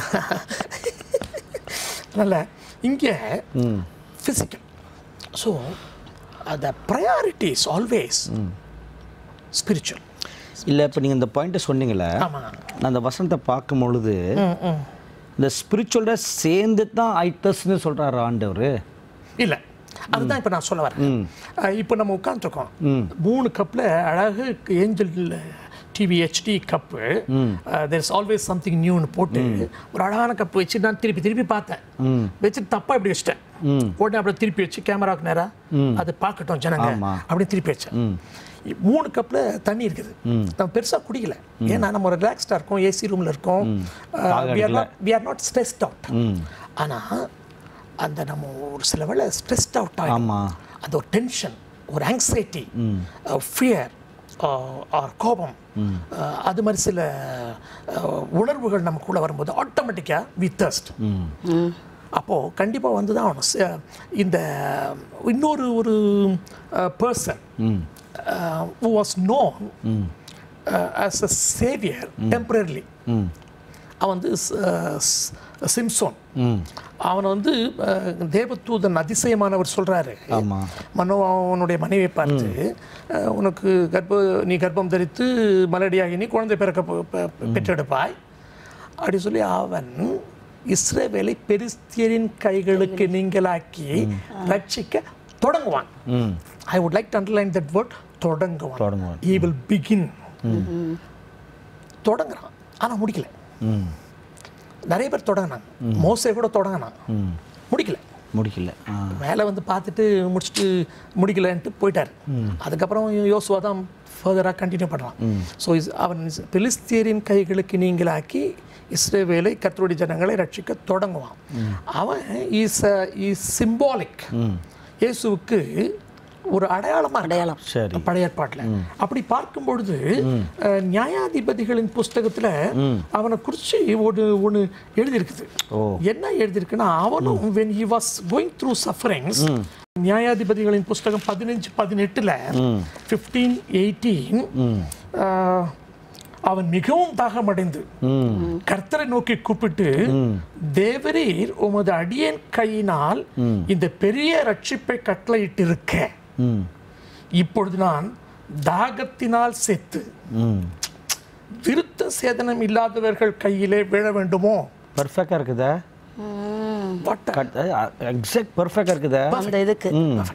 அதனால இங்க physical so the priority is always spiritual இல்ல இப்ப நீங்க இந்த பாயிண்ட்டை சொன்னீங்களே ஆமா நான் அந்த வசனத்தை பார்க்கும் பொழுது இந்த ஸ்பிரிச்சுவலோட சேர்ந்து தான் ஐத்தஸ்ன்னு சொல்றாரு ஆண்டவர் இல்ல அதுதான் இப்போ நான் சொல்ல வரேன் அஹ் இப்போ நம்ம உட்காந்துருக்கோம் மூணு கப்பில் அழகு ஏஞ்சல் டிவி ஹெச்டி கப்பு தேர் இஸ் ஆல்வேஸ் சம்திங் நியூன்னு போட்டு ஒரு அழகான கப்பு வச்சு நான் திருப்பி திருப்பி பார்த்தேன் வச்சு தப்பா இப்படி வச்சிட்டேன் உடனே அப்படியே திருப்பி வச்சு கேமராவுக்கு நேரா அதை பார்க்கட்டும் ஜனங்க ஆமா. அப்படி திருப்பி வச்சேன் மூணு கப்பில் தண்ணி இருக்குது நம்ம பெருசாக குடிக்கல ஏன்னா நம்ம ரிலாக்ஸ்டாக இருக்கோம் ஏசி ரூமில் இருக்கோம் we are not stressed out ஆனால் அந்த நம்ம ஒரு சில வேளை ஸ்ட்ரெஸ்ட் அவுட் ஆகும் ஆமா. அந்த ஒரு டென்ஷன் ஒரு ஆங்ஸைட்டி ஃபியர் ஆர் கோபம் அஹ், அது மாதிரி சில அஹ், உணர்வுகள் நமக்குள்ளே வரும்போது ஆட்டோமேட்டிக்காக வி தர்ஸ்ட் அப்போது கண்டிப்பாக வந்து தான் ஆகணும் ச- இந்த இன்னொரு ஒரு person who was known uh, as a savior temporarily அவன் வந்து ஸ்- அஹ் ஸ்- சிம்சோன் அவன் வந்து அஹ், தேவதூதன் அதிசயமானவர் சொல்றாரு ஆமா. மனோ அவனுடைய மனைவியை பார்த்து அஹ், உனக்கு கர்ப்ப நீ கர்ப்பம் தரித்து மலடியாகி நீ குழந்தை பிறக்க போ- பெ- பெ- பெற்றெடுப்பாய் அப்படி சொல்லி அவன் இஸ்ரவேலை பெரிஸ்தியரின் கைகளுக்கு நீங்களாக்கி ரட்சிக்க தொடங்குவான் I would like to underline that word தொடங்குவான் தொடங்குவான். he will begin தொடங்குறான் ஆனா முடிக்கல ம் நிறைய பேர் தொடங்கினாங்க மோசே கூட தொடங்கினான் முடிக்கல முடிக்கல ஆ மேலே வந்து பார்த்துட்டு முடிச்சுட்டு முடிக்கலன்ட்டு போயிட்டார் அதுக்கப்புறம் யோசுவா தான் ஃபர்தராக கண்டினியூ பண்ணுறான் ஸோ இஸ் அவன் இஸ்- பெலிஸ்தியரின் கைகளுக்கு நீங்களாக்கி இஸ்ரேவேலை கத்தருடைய ஜனங்களை ரட்சிக்க தொடங்குவான் அவன் இஸ் இஸ் சிம்பாலிக் இயேசுவுக்கு ஒரு அடையாளமாக அடையாளம் சரி பழைய ஏற்பாட்டில் அப்படி பார்க்கும் பொழுது அஹ், நியாயாதிபதிகளின் புஸ்தகத்துல அவனை குறித்து ஒரு ஒன்று எழுதியிருக்குது ஓ. என்ன எழுதியிருக்குன்னா அவனும் when he was going through sufferings நியாயாதிபதிகளின் புஸ்தகம் பதினஞ்சு பதினெட்டுல ஃபிஃப்டீன் எயிட்டீன் அவன் மிகவும் தாகமடைந்து கர்த்தரை நோக்கி கூப்பிட்டு தேவரீர் உமது அடியேன் கையினால் இந்த பெரிய ரட்சிப்பை கட்டளையிட்டிருக்க ம் இப்பொழுது நான் தாகத்தினால் செத்து ம் விருத்த சேதனம் இல்லாதவர்கள் கையிலே விழ வேண்டுமோ பர்ஃபெக்டாக இருக்குதா What a- கட் எக்ஸாக்ட் பர்ஃபெக்டாக இருக்குதா அந்த இதுக்கு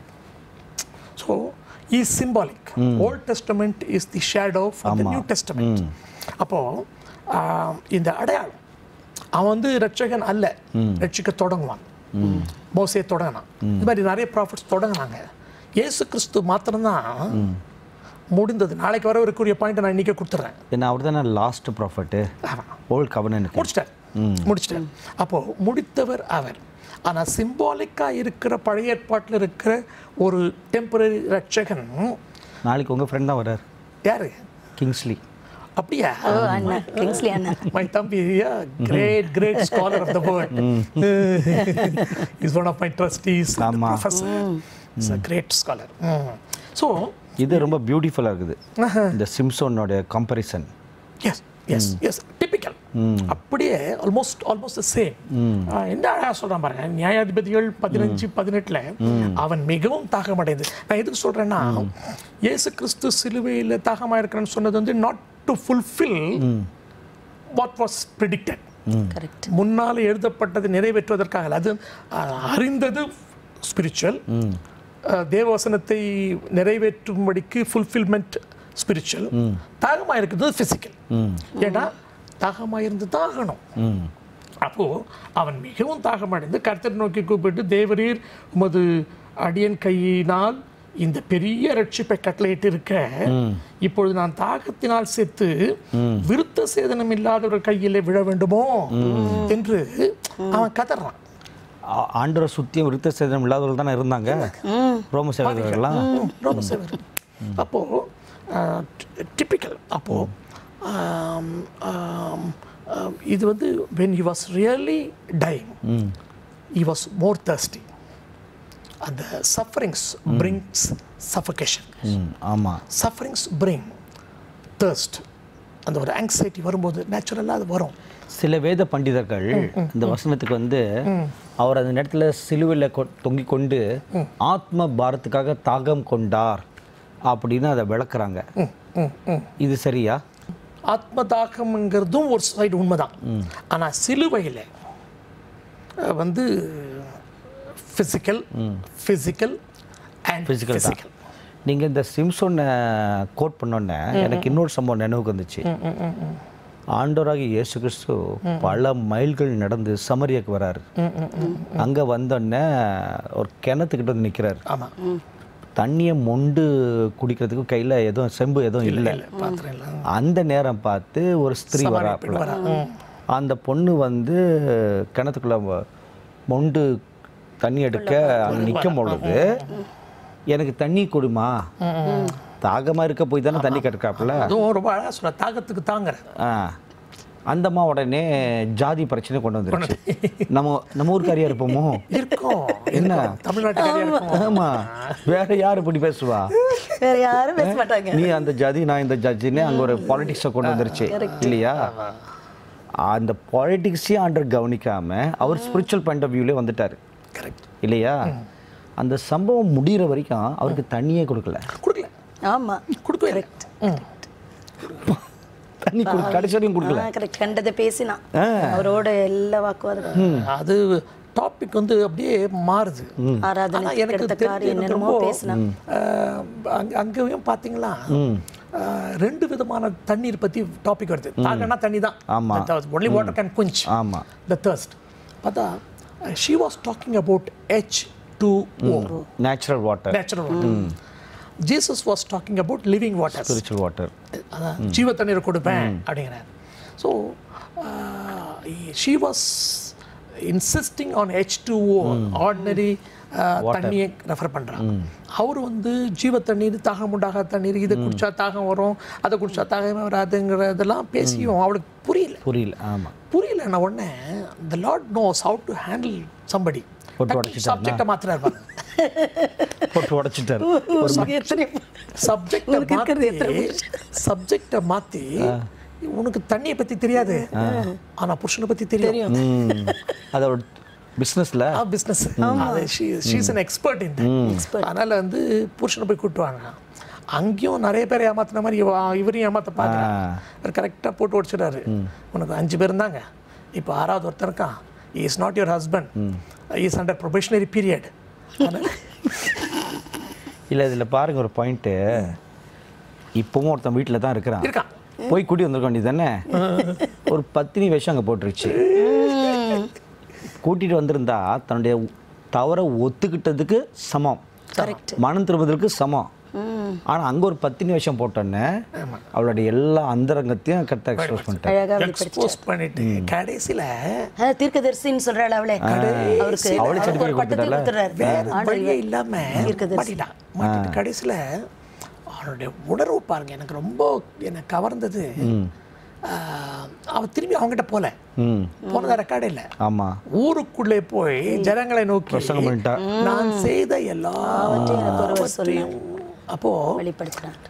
So, is symbolic. Old Testament is the shadow for the New Testament. அப்போ ஆஹ், இந்த அடையாளம் அவன் வந்து ரட்சகன் அல்ல ரட்சிக்க தொடங்குவான் மோசே தொடங்கினான் இது மாதிரி நிறைய ப்ராஃபிட்ஸ் தொடங்கினாங்க இயேசு கிறிஸ்து மாத்திரம்தான் முடிந்தது நாளைக்கு வர இருக்கக்கூடிய பாயிண்ட் நான் இன்னைக்கே கொடுத்துட்றேன் ஏன்னா அவர் தானே லாஸ்ட் ப்ராஃபட்டு ஓல்ட் கவர்னனுக்கு முடிச்சிட்டார் முடிச்சிட்டார் அப்போ முடித்தவர் அவர் ஆனா சிம்பாலிக்கா இருக்கிற பழைய ஏற்பாட்டில் இருக்கிற ஒரு டெம்பரரி ரட்சகன் நாளைக்கு உங்கள் ஃப்ரெண்ட் தான் வரார் யாரு கிங்ஸ்லி அப்படியா ஓ அண்ணா கிங்ஸ்லி அண்ணா மை தம்பி great great scholar of the world is one of my trustees ஆமா. Professor is a great scholar so இது ரொம்ப பியூட்டிஃபுல்லாக இருக்குது இந்த சிம்சோனோட comparison yes yes yes typical அப்படியே ஆல்மோஸ்ட் ஆல்மோஸ்ட் சேம் என்ன அழகா சொல்றான் பாருங்க நியாயாதிபதிகள் பதினஞ்சு பதினெட்டுல அவன் மிகவும் தாகமடைந்து நான் எதுக்கு சொல்றேன்னா இயேசு கிறிஸ்து சிலுவையில் தாகமா இருக்கிறேன்னு சொன்னது வந்து not to fulfil what was predicted correct முன்னால் எழுதப்பட்டது நிறைவேற்றுவதற்காக அல்ல. அது அஹ், அறிந்தது ஸ்பிரிச்சுவல் தேவவசனத்தை நிறைவேற்றும்படிக்கு ஃபுல்ஃபில்மெண்ட் ஸ்பிரிச்சுவல் தாகமாக இருக்கிறது ஃபிசிக்கல் ஏன்னா தாகமாக இருந்து தான் ஆகணும் அப்போ அவன் மிகவும் தாகமடைந்து கர்த்தர் நோக்கி கூப்பிட்டு தேவரீர் உமது அடியன் கையினால் இந்த பெரிய ரட்சிப்பை கட்டளையிட்டு இருக்க இப்பொழுது நான் தாகத்தினால் செத்து விருத்த சேதனம் இல்லாதவர் கையிலே விழ வேண்டுமோ என்று அவன் கதறான் ஆண்டவரை சுற்றியும் விருத்த சேதனம் இல்லாதவர்கள் தானே இருந்தாங்க ரோம சேவகர்கள்லாம் ரொம்ப சேவர் அப்போ டிப்பிக்கல் அப்போ ஆம், ஆம், ஆம், இது வந்து when he was really dying he was more thirsty அந்த சஃபரிங்ஸ் பிரிங்ஸ் சஃபகேஷன் ம் ஆமாம் சஃபரிங்ஸ் பிரிங் thirst அந்த ஒரு ஆங்ஸைட்டி வரும்போது நேச்சுரலாக அது வரும் சில வேத பண்டிதர்கள் இந்த வசனத்துக்கு வந்து அவர் அந்த நேரத்தில் சிலுவையில் கொ தொங்கி கொண்டு ஆத்ம பாரத்துக்காக தாகம் கொண்டார் அப்படின்னு அதை விளக்குறாங்க இது சரியா ஆத்ம தாகம்ங்கிறதும் ஒரு சைடு உண்மைதான் ஆனால் சிலுவையில் அஹ், வந்து ஃபிசிக்கல் ஃபிசிக்கல் அண்ட் Physical தான். ஃபிசிக்கல் நீங்கள் இந்த சிம்சோனை கோட் பண்ணோன்னே எனக்கு இன்னொரு சம்பவம் நினைவுக்கு வந்துச்சு ஆண்டவராகி இயேசு கிறிஸ்து பல மைல்கள் நடந்து சமரியாக்கு வராரு அங்கே வந்தோடனே ஒரு கிணத்துக்கிட்ட வந்து நிற்கிறாரு ஆமாம் தண்ணியை மொண்டு குடிக்கிறதுக்கு கையில் எதுவும் செம்பு எதுவும் இல்லை பாத்திரம் இல்லை அந்த நேரம் பார்த்து ஒரு ஸ்திரீ வராப்புல வரா ம். அந்த பொண்ணு வந்து கிணத்துக்குள்ள வ- மொண்டு தண்ணி எடுக்க அங்கே நிற்கும் பொழுது எனக்கு தண்ணி கொடுமா தாகமாக இருக்க போய் தானே தண்ணி கட்டுக்காப்புல அதுவும் ரொம்ப அழகா சொல்ல தாகத்துக்கு தாங்குறேன் ஆ அந்தம்மா உடனே ஜாதி பிரச்சனை கொண்டு வந்துருச்சு நம்ம நம்ம ஊருக்காரியா இருப்போமோ இருக்கும் என்ன? இருக்கும். தமிழ்நாட்டுக்காரியா இருக்கும் ஆமா வேற யார் இப்படி பேசுவா வேற யாரும் பேச மாட்டாங்க நீ அந்த ஜாதி நான் இந்த ஜாதின்னு அங்க ஒரு பாலிடிக்ஸை கொண்டு வந்துருச்சு இல்லையா அந்த பாலிடிக்ஸையும் ஆண்டர் கவனிக்காம அவர் ஸ்பிரிச்சுவல் பாயிண்ட் ஆஃப் வியூலே வந்துட்டாரு கரெக்ட் இல்லையா அந்த சம்பவம் முடிகிற வரைக்கும் அவருக்கு தண்ணியே கொடுக்கல கொடுக்கல ஆமா கொடுக்கவே இல்லை ம். தண்ணி கொடு கடைசி வரைக்கும் கொடுக்கல கரெக்ட் கண்டதை பேசினான் அவரோட எல்லா வாக்குவாதம் அது டாபிக் வந்து அப்படியே மாறுது ஆராதனை ஆனா எனக்கு எடுத்த தெரிஞ்சு காரியம் எனக்கு என்னென்னமோ ரொம்ப, பேசினான் அஹ், அங்க அங்கேயும் பார்த்தீங்களா அஹ், ரெண்டு விதமான தண்ணீர் பத்தி டாபிக் வருது தாகனா தண்ணி தான் ஆமா. ஒன்லி வாட்டர் கேன் குஞ்ச் ஆமா த thirst பார்த்தா she was talking about H two O natural water natural water Jesus was talking about living water spiritual water அதான் ஜீவ தண்ணீர் கொடுப்பேன் அப்படிங்கிறார் so she was insisting on H two O ordinary தண்ணியை refer பண்ணுறான் அவர் வந்து ஜீவ தண்ணீர் தாகம் உண்டாக தண்ணீர் இதை குடிச்சா தாகம் வரும் அதை குடிச்சா தாகமே வராதுங்கிறதெல்லாம் பேசியும் அவளுக்கு புரியல புரியல ஆமா புரியலன்னா உடனே the lord knows how to handle somebody போட்டு உடைச்சிட்டாருன்னா? சப்ஜெக்டை மாத்தினார் போட்டு உடைச்சிட்டாரு எத்தனை சப்ஜெக்டை உனக்கு இருக்கிறது எத்தனை மாத்தி சப்ஜெக்டை மாத்தி உனக்கு தண்ணியை பத்தி தெரியாது ஆனா புருஷனை பத்தி தெரியும் ம். அதோட பிஸ்னஸ்ல பிஸ்னஸ் அது ஷீஸ் அன் எக்ஸ்பர்ட் இந்த அதனால வந்து புருஷனை போய் கூட்டுவாங்க அங்கேயும் நிறைய பேர் ஏமாத்தின மாதிரி இவ- இவரையும் ஏமாத்த பார்க்குறாங்க அவர் கரெக்டாக போட்டு உடச்சிடாரு உனக்கு அஞ்சு பேர் இருந்தாங்க இப்போ ஆறாவது ஒருத்தர் இருக்கான் is not your husband is under probationary period இல்ல இதுல பாருங்க ஒரு பாயிண்ட்டு இப்பவும் ஒருத்தன் வீட்டில் தான் இருக்கிறான் இருக்கான் போய் கூட்டி வந்திருக்க வேண்டியது தானே ஒரு பத்தினி விஷயம் அங்கே போட்டுருச்சு கூட்டிட்டு வந்திருந்தா தன்னுடைய தவறை ஒத்துக்கிட்டதுக்கு சமம் கரெக்ட் மனம் திரும்புதலுக்கு சமம் ஆனா அங்க ஒரு பத்தினி விஷயம் போட்டோன்னே அவளுடைய எல்லா அந்தரங்கத்தையும் கரெக்டாக எக்ஸ்பிரஸ் பண்ணிட்டார் அழகா வெளிப்படுத்தி எக்ஸ்போஸ் பண்ணிட்டு கடைசியில தீர்க்கதரிசின்னு சொல்றாள் அவளே அவருக்கு அவளே அவருக்கு ஒரு certificate பட்டத்தை கொடுத்துறாரு வேற ஆண்டவர் வழியே இல்லாம தீர்க்கதரிசி. மாட்டிட்டான் மாட்டிட்டு கடைசியில அவனுடைய உணர்வு பாருங்க எனக்கு ரொம்ப என்னை கவர்ந்தது ஆஹ், அவ திரும்பி அவங்ககிட்ட போல ம் போனதா ரெக்கார்டு இல்ல ஆமா ஊருக்குள்ளே போய் ஜனங்களை நோக்கி பிரசங்கம் பண்ணிட்டா. நான் செய்த எல்லாவற்றையும் அப்போ வெளிப்படுத்தினார்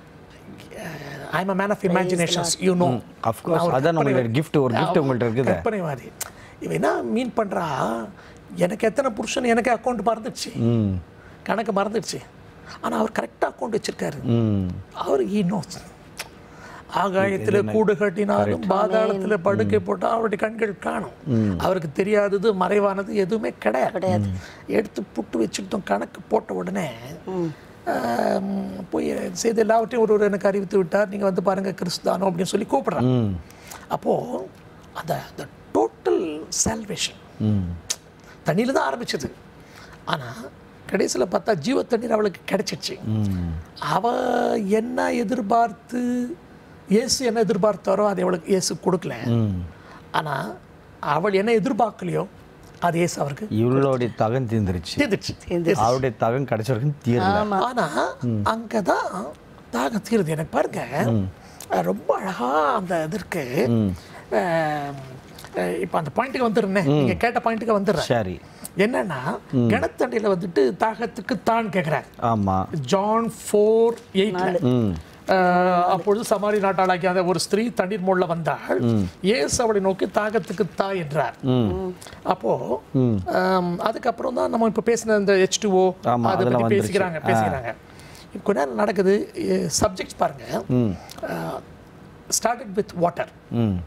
I am man of imaginations you know of course அதான் உங்களுடைய கிஃப்ட் ஒரு கிஃப்ட் உங்கள்ட்ட இருக்குது கற்பனை மாதிரி இவன் என்ன மீன் பண்றா எனக்கு எத்தனை புருஷன் எனக்கு அக்கௌண்ட் மறந்துடுச்சு ம் கணக்கு மறந்துடுச்சு ஆனா அவர் கரெக்டாக அக்கௌண்ட் வச்சிருக்காரு ம் அவர் ஈ நோஸ் ஆகாயத்துல கூடு கட்டினாலும் பாதாளத்துல படுக்கை போட்டால் அவருடைய கண்கள் காணும் அவருக்கு தெரியாதது மறைவானது எதுவுமே கிடையாது கிடையாது. எடுத்து புட்டு வச்சுக்கிட்டோம் கணக்கு போட்ட உடனே ஆம், போய் செய்த எல்லாவற்றையும் ஒரு ஒரு எனக்கு அறிவித்து விட்டார் நீங்க வந்து பாருங்க கிறிஸ்தானோ அப்படின்னு சொல்லி கூப்பிடுறாங்க ம் அப்போ அந்த அந்த டோட்டல் சால்வேஷன் ம் தண்ணியில தான் ஆரம்பிச்சது ஆனா கடைசியில பார்த்தா ஜீவ தண்ணீர் அவளுக்கு கிடைச்சிச்சு ம் அவ என்ன எதிர்பார்த்து இயேசு என்ன எதிர்பார்த்தாரோ அதை அவளுக்கு இயேசு கொடுக்கல ம் ஆனா அவள் என்ன எதிர்பார்க்கலையோ அது இயேசு அவருக்கு இவளுடைய தகன் தீர்ந்துருச்சு தீர்ந்துச்சு அவருடைய தகன் கிடைச்ச வரைக்கும் தீரல ஆனா அங்கதான் தாகம் தீருது எனக்கு பாருங்க அஹ் ரொம்ப அழகா அந்த இதற்கு அஹ், அஹ், இப்ப அந்த பாயிண்ட்டுக்கு வந்துடுறேன் நீங்க கேட்ட பாயிண்ட்டுக்கு வந்துடுறேன் சரி என்னன்னா கிணத்தண்டையில வந்துட்டு தாகத்துக்கு தான் கேட்கிறார் ஆமா ஜான் ஃபோர் எயிட்ல ம் அப்பொழுது சமாரி நாட்டாளாகிய அந்த ஒரு ஸ்திரீ தண்ணீர் மூல வந்தாள் இயேசு அவளை நோக்கி தாகத்துக்கு தா என்றார் ம் அப்போ ஆம், அதுக்கப்புறம் தான் நம்ம இப்ப பேசின இந்த ஹெச் டூஓ ஆமா, அதை அதெல்லாம் பத்தி வந்துருச்சு. பேசிக்கிறாங்க பேசிக்கிறாங்க இப்போ கொஞ்ச நேரம் நடக்குது சப்ஜெக்ட்ஸ் பாருங்க hmm started with water hmm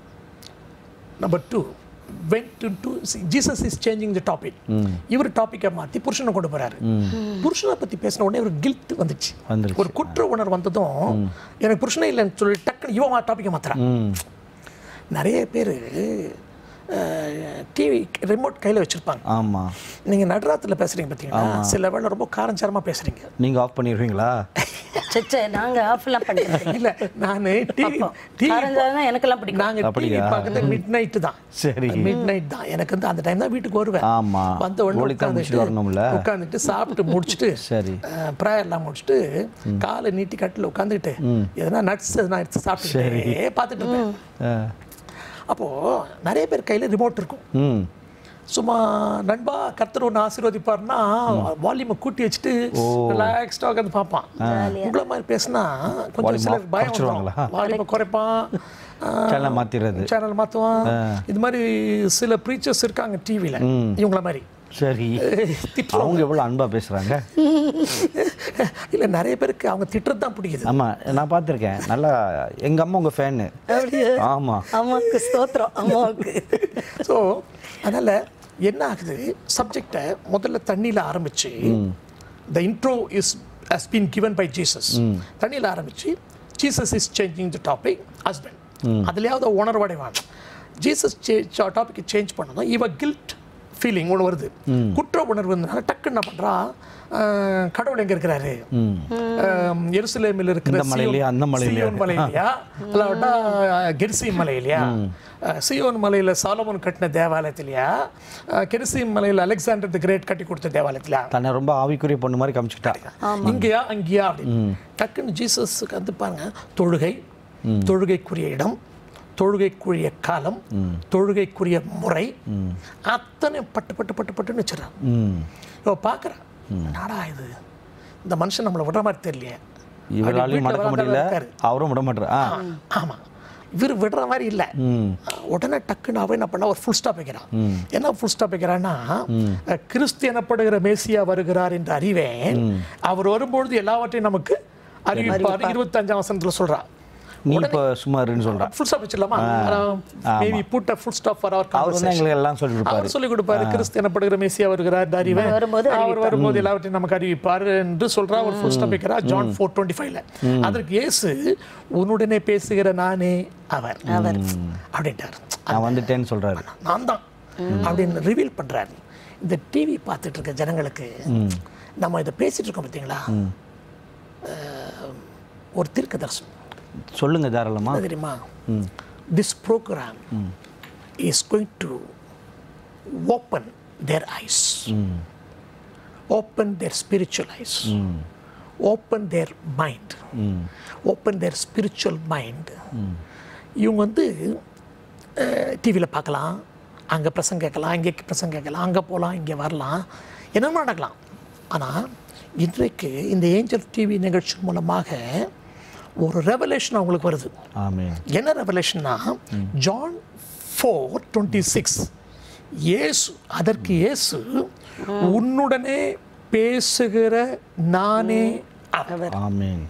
number two went to Jesus is changing the topic இவர் டாப்பிக்கை மாற்றி புருஷனை கொண்டு போறாரு புருஷனை பற்றி பேசின உடனே ஒரு கில்ட் வந்துச்சு வந்துருச்சு. ஒரு குற்ற உணர்வு வந்ததும் எனக்கு புருஷனே இல்லைன்னு சொல்லி டக்குனு இவன் டாப்பிக்கை மாத்துறான் ம் நிறைய பேர் டிவி ரிமோட் கையில் வச்சுருப்பாங்க ஆமாம் நீங்கள் நடுராத்தில் பேசுகிறீங்க பார்த்தீங்கன்னா சில வேளை ரொம்ப காரஞ்சாரமாக பேசுகிறீங்க நீங்கள் ஆஃப் பண்ணிடுவீங்களா சச்சே நாங்க ஆஃப்லாம் பண்ணிக்கிறோம் இல்லை நான் டிவி டிவி காரஞ்சாதான் எனக்கெல்லாம் பிடிக்கும் நாங்கள் டிவி அப்படியா? பார்க்குறது மிட் நைட்டு தான் சரி மிட் நைட் தான் எனக்கு வந்து அந்த டைம் தான் வீட்டுக்கு வருவேன் ஆமா. வந்த உடனே ஓடித்தான் முடிச்சுட்டு வரணும்ல. உட்காந்துட்டு உட்காந்துட்டு சாப்பிட்டு முடிச்சுட்டு சரி ப்ரேயர்லாம் முடிச்சுட்டு காலை நீட்டி கட்டில் உட்காந்துட்டு எதனா நட்ஸ் எதனா எடுத்து சாப்பிட்டுட்டே பார்த்துட்டு இருப்பேன் ஆ. அப்போது நிறைய பேர் கையில் ரிமோட் இருக்கும் ம் சும்மா நண்பா கர்த்தர் ஒன்று ஆசீர்வதிப்பார்னா வால்யூமை கூட்டி வச்சுட்டு ரிலாக்ஸ்டாக உட்காந்து பார்ப்பான் உங்களை மாதிரி பேசினா கொஞ்சம் Volume சிலர் off பயம் குறைச்சிருவாங்களா? வால்யூமை குறைப்பான் சேனல் மாற்றிடுறது சேனல் மாற்றுவான் இது மாதிரி சில ப்ரீச்சர்ஸ் இருக்காங்க டிவியில் இவங்கள மாதிரி சரி திட்டுவாங்க அவங்க எவ்வளோ அன்பாக பேசுகிறாங்க இல்லை நிறைய பேருக்கு அவங்க திட்டுறது தான் பிடிக்குது ஆமாம் நான் பார்த்துருக்கேன் நல்லா எங்கள் அம்மா உங்கள் ஃபேனு அப்படியே ஆமாம் அம்மாவுக்கு ஸ்தோத்திரம் அம்மாவுக்கு ஸோ அதனால் என்ன ஆகுது சப்ஜெக்டை முதல்ல தண்ணியில் ஆரம்பிச்சு the intro is has been given by Jesus தண்ணியில் ஆரம்பிச்சு Jesus is changing the topic husband அதுலேயாவது உணர்வடைவான் ஜீசஸ் டாபிக் சேஞ்ச் பண்ணதும் இவ கில்ட் ஃபீலிங் ஒன்று வருது குற்ற உணர்வு இருந்தனால டக்கு என்ன பண்ணுறா கடவுள் எங்கே இருக்கிறாரு ஆம், எருசலேமில் இருக்கிற இந்த மலையிலயா, சியோன் அந்த மலையிலயா? சியோன் மலையிலையா இல்லாவிட்டா கெரிசி மலையிலையா அஹ், சியோன் மலையில் சாலமோன் கட்டின தேவாலயத்திலையா அஹ், கெரிசி மலையில் அலெக்சாண்டர் தி கிரேட் கட்டி கொடுத்த தேவாலயத்திலையா தன்னை ரொம்ப ஆவிக்குரிய பொண்ணு மாதிரி காமிச்சுக்கிட்டா இங்கேயா அங்கேயா அப்படின்னு டக்குன்னு ஜீசஸுக்கு வந்து பாருங்க தொழுகை தொழுகைக்குரிய இடம் தொழுகைக்குரிய காலம் தொழுகைக்குரிய முறை அத்தனை பட்டு பட்டு பட்டு பட்டுன்னு வச்சிடறான் ம் இவ பார்க்குறான் நாடா இது இந்த மனுஷன் நம்மளை விடுற மாதிரி தெரியலையே இவராலையும் வீட்டுல மடக்க வராதவர் முடியல இருக்காரு. அவரும் விட மாட்டார் ஆ ஆமா இவர் விடுற மாதிரி இல்லை ம் உடனே டக்குன்னு அவன் என்ன பண்ணா ஒரு ஃபுல் ஸ்டாப் வைக்கிறான் என்ன ஃபுல் ஸ்டாப் வைக்கிறான்னா அஹ், கிறிஸ்து எனப்படுகிற மேசியா வருகிறார் என்று அறிவேன் அவர் வரும்பொழுது எல்லாவற்றையும் நமக்கு அறிவிப்பார் இருபத்தஞ்சாம் வசனத்துல சொல்றா நீ இப்போ சும்மா இருன்னு சொல்கிறேன் ஃபுல் ஸ்டாப் வச்சிடலாமா maybe put full stop for அவர் அவர் தான் எங்களுக்கு எல்லாம் சொல்லி கொடுப்பாரு அவர் சொல்லிக் கொடுப்பாரு கிறிஸ்து எனப்படுகிற மேசியா வருகிறார் இந்த அறிவை வரும்போது அவர் வரும்போது எல்லாவற்றையும் நமக்கு அறிவிப்பார் என்று சொல்றா ஒரு ஃபுல் ஸ்டாப் வைக்கிறா ஜான் ஃபோர் டுவெண்ட்டி ஃபைவ்ல அதற்கு இயேசு உன்னுடனே பேசுகிற நானே அவர் அவர் அப்படின்ட்டார் நான் வந்துட்டேன்னு சொல்கிறாரு நான் தான் அப்படின்னு ரிவீல் பண்றாரு இந்த டிவி பார்த்துட்டு இருக்க ஜனங்களுக்கு நம்ம இதை பேசிட்டு இருக்கோம் பார்த்தீங்களா அஹ், ஒரு தீர்க்க தரிசனம் சொல்லுங்கள் தாராளமா என்ன தெரியுமா this program is going to open their eyes open their spiritual eyes open their mind open their spiritual mind இவங்க வந்து டிவியில் பார்க்கலாம் அங்கே பிரசங்க கேட்கலாம் இங்கே பிரசங்க கேட்கலாம் அங்கே போகலாம் இங்கே வரலாம் என்னென்ன நடக்கலாம் ஆனால் இன்றைக்கு இந்த ஏஞ்சல் டிவி நிகழ்ச்சி மூலமாக ஒரு ரெவலேஷன் அவங்களுக்கு வருது ஆமென் என்ன ரெவலேஷன்னா ஜான் ஃபோர் டுவெண்ட்டி சிக்ஸ் இயேசு அதற்கு இயேசு உன்னுடனே பேசுகிற நானே அவர் ஆமென்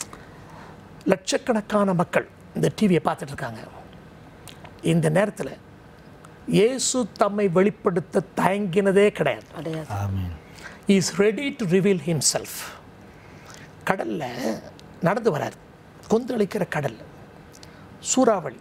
லட்சக்கணக்கான மக்கள் இந்த டிவியை பார்த்துட்டு இருக்காங்க இந்த நேரத்தில் இயேசு தம்மை வெளிப்படுத்த தயங்கினதே கிடையாது கிடையாது ஆமென் is ready to reveal himself கடலில் நடந்து வரார் கொந்தளிக்கிற கடல் சூறாவளி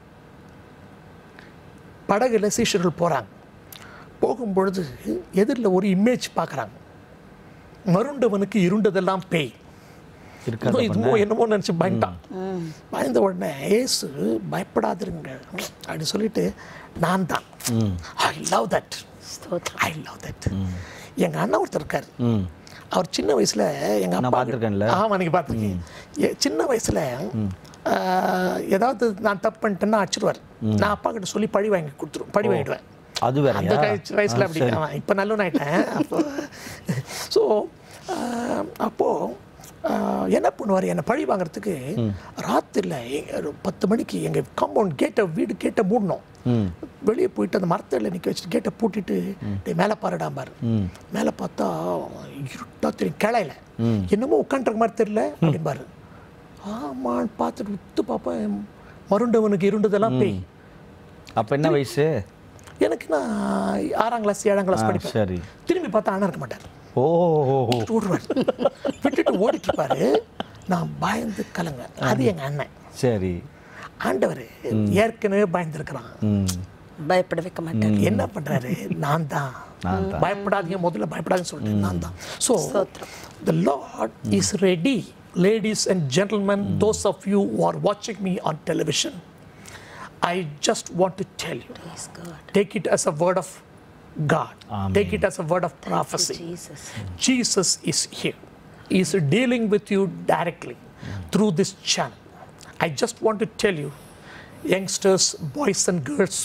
படகுல சீஷர்கள் போகிறாங்க போகும்பொழுது எதிரில் ஒரு இமேஜ் பார்க்குறாங்க மருண்டவனுக்கு இருண்டதெல்லாம் பேய் இருக்காது இன்னும் இதுவோ என்னமோ நினச்சி பயந்துட்டான் பயந்த உடனே ஏசு பயப்படாதிருங்க அப்படி சொல்லிட்டு நான் தான் ஐ லவ் தட் ஸ்தோத்திரம் ஐ லவ் தட் எங்கள் அண்ணன் ஒருத்தர் இருக்கார் ம் அவர் சின்ன வயசுல எங்க நான் அப்பா பார்த்திருக்கேன்ல. ஆமா நீங்க பார்த்துருக்கீங்க சின்ன வயசுல ஆஹ், ஏதாவது நான் தப்பு பண்ணிட்டேன்னா அடிச்சிருவார் நான் அப்பா கிட்ட சொல்லி பழி வாங்கி கொடுத்துருவேன் பழி வாங்கிடுவேன் அது அந்த வேறயா கை- வயசுல அப்படி ஆமா, இப்ப நல்லவன் ஆயிட்டேன் அப்போ ஸோ அப்போ ஆஹ், என்ன பண்ணுவார் என்னை பழி வாங்குறதுக்கு ராத்திரியில் பத்து மணிக்கு எங்கள் காம்பவுண்ட் கேட்டை வீடு கேட்டை மூடணும் வெளியே போயிட்டு அந்த மரத்தில் நிற்க வச்சுட்டு கேட்டை பூட்டிட்டு டேய் மேலே பாருடாம்பார் மேலே பார்த்தா இருட்டா தெரியும் கிளையில என்னமோ உட்காந்துருக்க மாதிரி தெரியல அப்படிம்பாரு ஆமான்னு பார்த்துட்டு உத்து பார்ப்பேன் மருண்டவனுக்கு இருண்டதெல்லாம் பேய் அப்போ என்ன வயசு எனக்கு நான் ஆறாம் கிளாஸ் ஏழாம் கிளாஸ் ஆ, படிப்பேன் சரி திரும்பி பார்த்தா அண்ணா இருக்க மாட்டார் ஓ விட்டுட்டு ஓடுவார் விட்டுட்டு ஓடிட்டு இருப்பாரு நான் பயந்து கலங்க அது எங்க அண்ணன் சரி ஆண்டவர் ஏற்கனவே பயந்துருக்கிறான் ம் பயப்பட வைக்க மாட்டார் என்ன பண்றாரு நான் தான் பயப்படாதீங்க முதல்ல பயப்படாதீங்க சொல்லிட்டு நான் தான் so the lord is ready ladies and gentlemen those of you are வாட்சிங் me on television I just want to tell you Praise God. take it as a word of God. Take it as a word of prophecy. Jesus. Jesus is here. He is dealing with you directly through this channel. I just want to tell you, youngsters, boys and girls,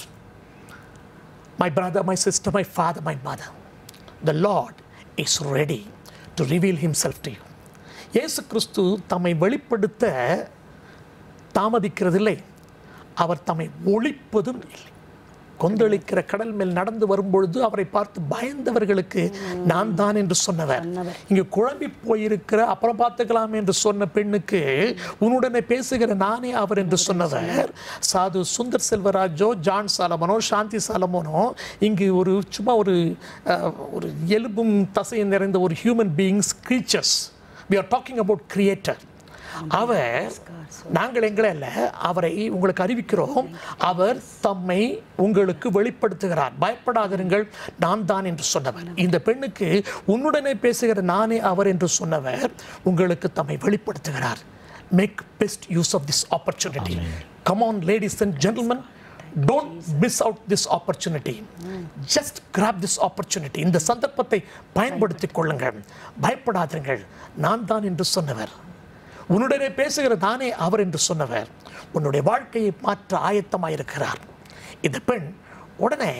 my brother, my sister, my father, my mother, the Lord is ready to reveal himself to you. இயேசு கிறிஸ்து தம்மை வெளிப்படுத்த தாமதிக்கிறதில்லை அவர் தம்மை ஒழிப்பதும் இல்லை கொந்தளிக்கிற கடல் மேல் நடந்து வரும்பொழுது அவரை பார்த்து பயந்தவர்களுக்கு நான் தான் என்று சொன்னவர் இங்கு குழம்பி போயிருக்கிற அப்புறம் பார்த்துக்கலாம் என்று சொன்ன பெண்ணுக்கு உன்னுடனே பேசுகிற நானே அவர் என்று சொன்னவர் சாது சுந்தர் செல்வராஜோ ஜான் சாலமனோ சாந்தி சாலமோனோ இங்கு ஒரு சும்மா ஒரு அஹ், ஒரு எலும்பும் தசையும் நிறைந்த ஒரு human beings creatures we are talking about creator அவர் நாங்கள் எங்களை அல்ல அவரை உங்களுக்கு அறிவிக்கிறோம் அவர் தம்மை உங்களுக்கு வெளிப்படுத்துகிறார் பயப்படாதிருங்கள் நான் தான் என்று சொன்னவர் இந்த பெண்ணுக்கு உன்னுடனே பேசுகிற நானே அவர் என்று சொன்னவர் உங்களுக்கு தம்மை வெளிப்படுத்துகிறார் make best use of this opportunity come on ladies and gentleman don't miss out this opportunity just grab this opportunity இந்த சந்தர்ப்பத்தை பயன்படுத்திக் கொள்ளுங்கள் பயப்படாதீர்கள் நான் தான் என்று சொன்னவர் உன்னுடனே பேசுகிற தானே அவர் என்று சொன்னவர் உன்னுடைய வாழ்க்கையை மாற்ற ஆயத்தமாயிருக்கிறார் இந்த பெண் உடனே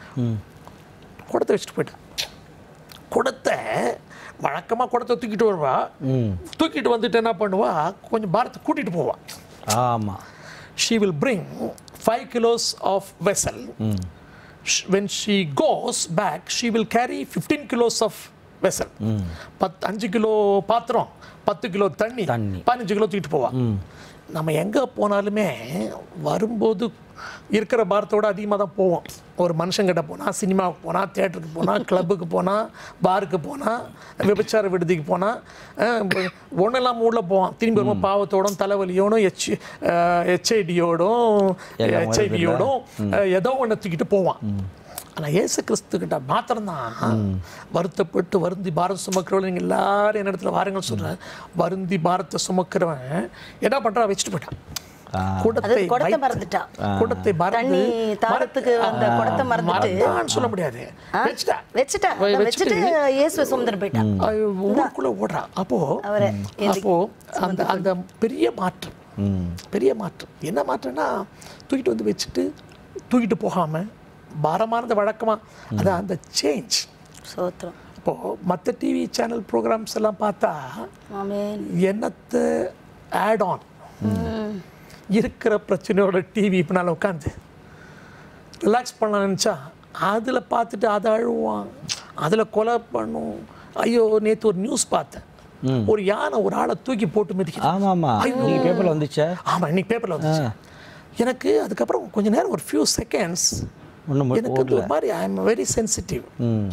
குடத்தை வச்சுட்டு போயிட்டான் குடத்தை வழக்கமாக குடத்தை தூக்கிட்டு வருவா தூக்கிட்டு வந்துட்டு என்ன பண்ணுவா கொஞ்சம் பாரத்தை கூட்டிட்டு போவா ஆமாம் she will bring five kilos of vessel. Sh- When she goes back, she will carry 15 kilos of vessel. பத்து அஞ்சு கிலோ பாத்திரம் பத்து கிலோ தண்ணி தண்ணி. பதினஞ்சு கிலோ தூக்கிட்டு போவா நம்ம எங்கே போனாலுமே வரும்போது இருக்கிற பாரத்தோட அதிகமாக தான் போவோம் ஒரு மனுஷங்கிட்ட போனால் சினிமாவுக்கு போனால் தேட்டருக்கு போனால் கிளப்புக்கு போனால் பாருக்கு போனால் விபச்சார விடுதிக்கு போனால் ஒன்றெல்லாம் உள்ளே போவான் திரும்பி வரும்போது பாவத்தோடும் தலைவலியோடும் எச் ஹெச்ஐடியோடும் எல்லாம் ஹெச்ஐவியோடும் ஏதோ ஒன்று தூக்கிட்டு போவான் ஆனால் இயேசு கிறிஸ்துக்கிட்ட மாத்திரம்தான் வருத்தப்பட்டு வருந்தி பாரத சுமக்கிறவங்க நீங்கள் எல்லாரும் என்ன இடத்துல வாருங்கள் சொல்கிறேன் வருந்தி பாரத்தை சுமக்கிறவன் என்ன பண்ணுறான் வச்சுட்டு போயிட்டான் ஆ. அது குடத்தை குடத்தை வைத்து- மறந்துட்டா குடத்தை மறந்து தண்ணி தாரத்துக்கு அந்த குடத்தை மறந்துட்டு மறந்தான்னு சொல்ல முடியாது வச்சுட்டா வச்சுட்டா வை- அதை வச்சுட்டு இயேசுவை சுமந்துட்டு போயிட்டா ஐயோ, ஊருக்குள்ள ஓடுறா அப்போ அவரை அப்போ அந்த அந்த பெரிய மாற்றம் ம் பெரிய மாற்றம் என்ன மாற்றம்னா தூக்கிட்டு வந்து வச்சுட்டு தூக்கிட்டு போகாம பாரமானது வழக்கமா அதான் அந்த சேஞ்ச் சோத்திரம் இப்போ மற்ற டிவி சேனல் ப்ரோக்ராம்ஸ் எல்லாம் பார்த்தா ஆமென் என்னத்தை ஆட் ஆன் இருக்கிற பிரச்சனையோட டிவி இப்போ நான் உட்காந்து ரிலாக்ஸ் பண்ண நினச்சா அதில் பார்த்துட்டு அதை அழுவான் அதில் கொலை பண்ணும் ஐயோ நேற்று ஒரு நியூஸ் பார்த்தேன் ஒரு யானை ஒரு ஆளை தூக்கி போட்டு மிதிக்குது ஆமாம் ஆமாம் நீங்கள் பேப்பரில் வந்துச்சா ஆமாம் இன்னைக்கு பேப்பரில் வந்துச்சு எனக்கு அதுக்கப்புறம் கொஞ்ச நேரம் ஒரு ஃபியூ செகண்ட்ஸ் ஒன்றும் எனக்கு வந்து ஒரு மாதிரி ஐ எம் வெரி சென்சிட்டிவ்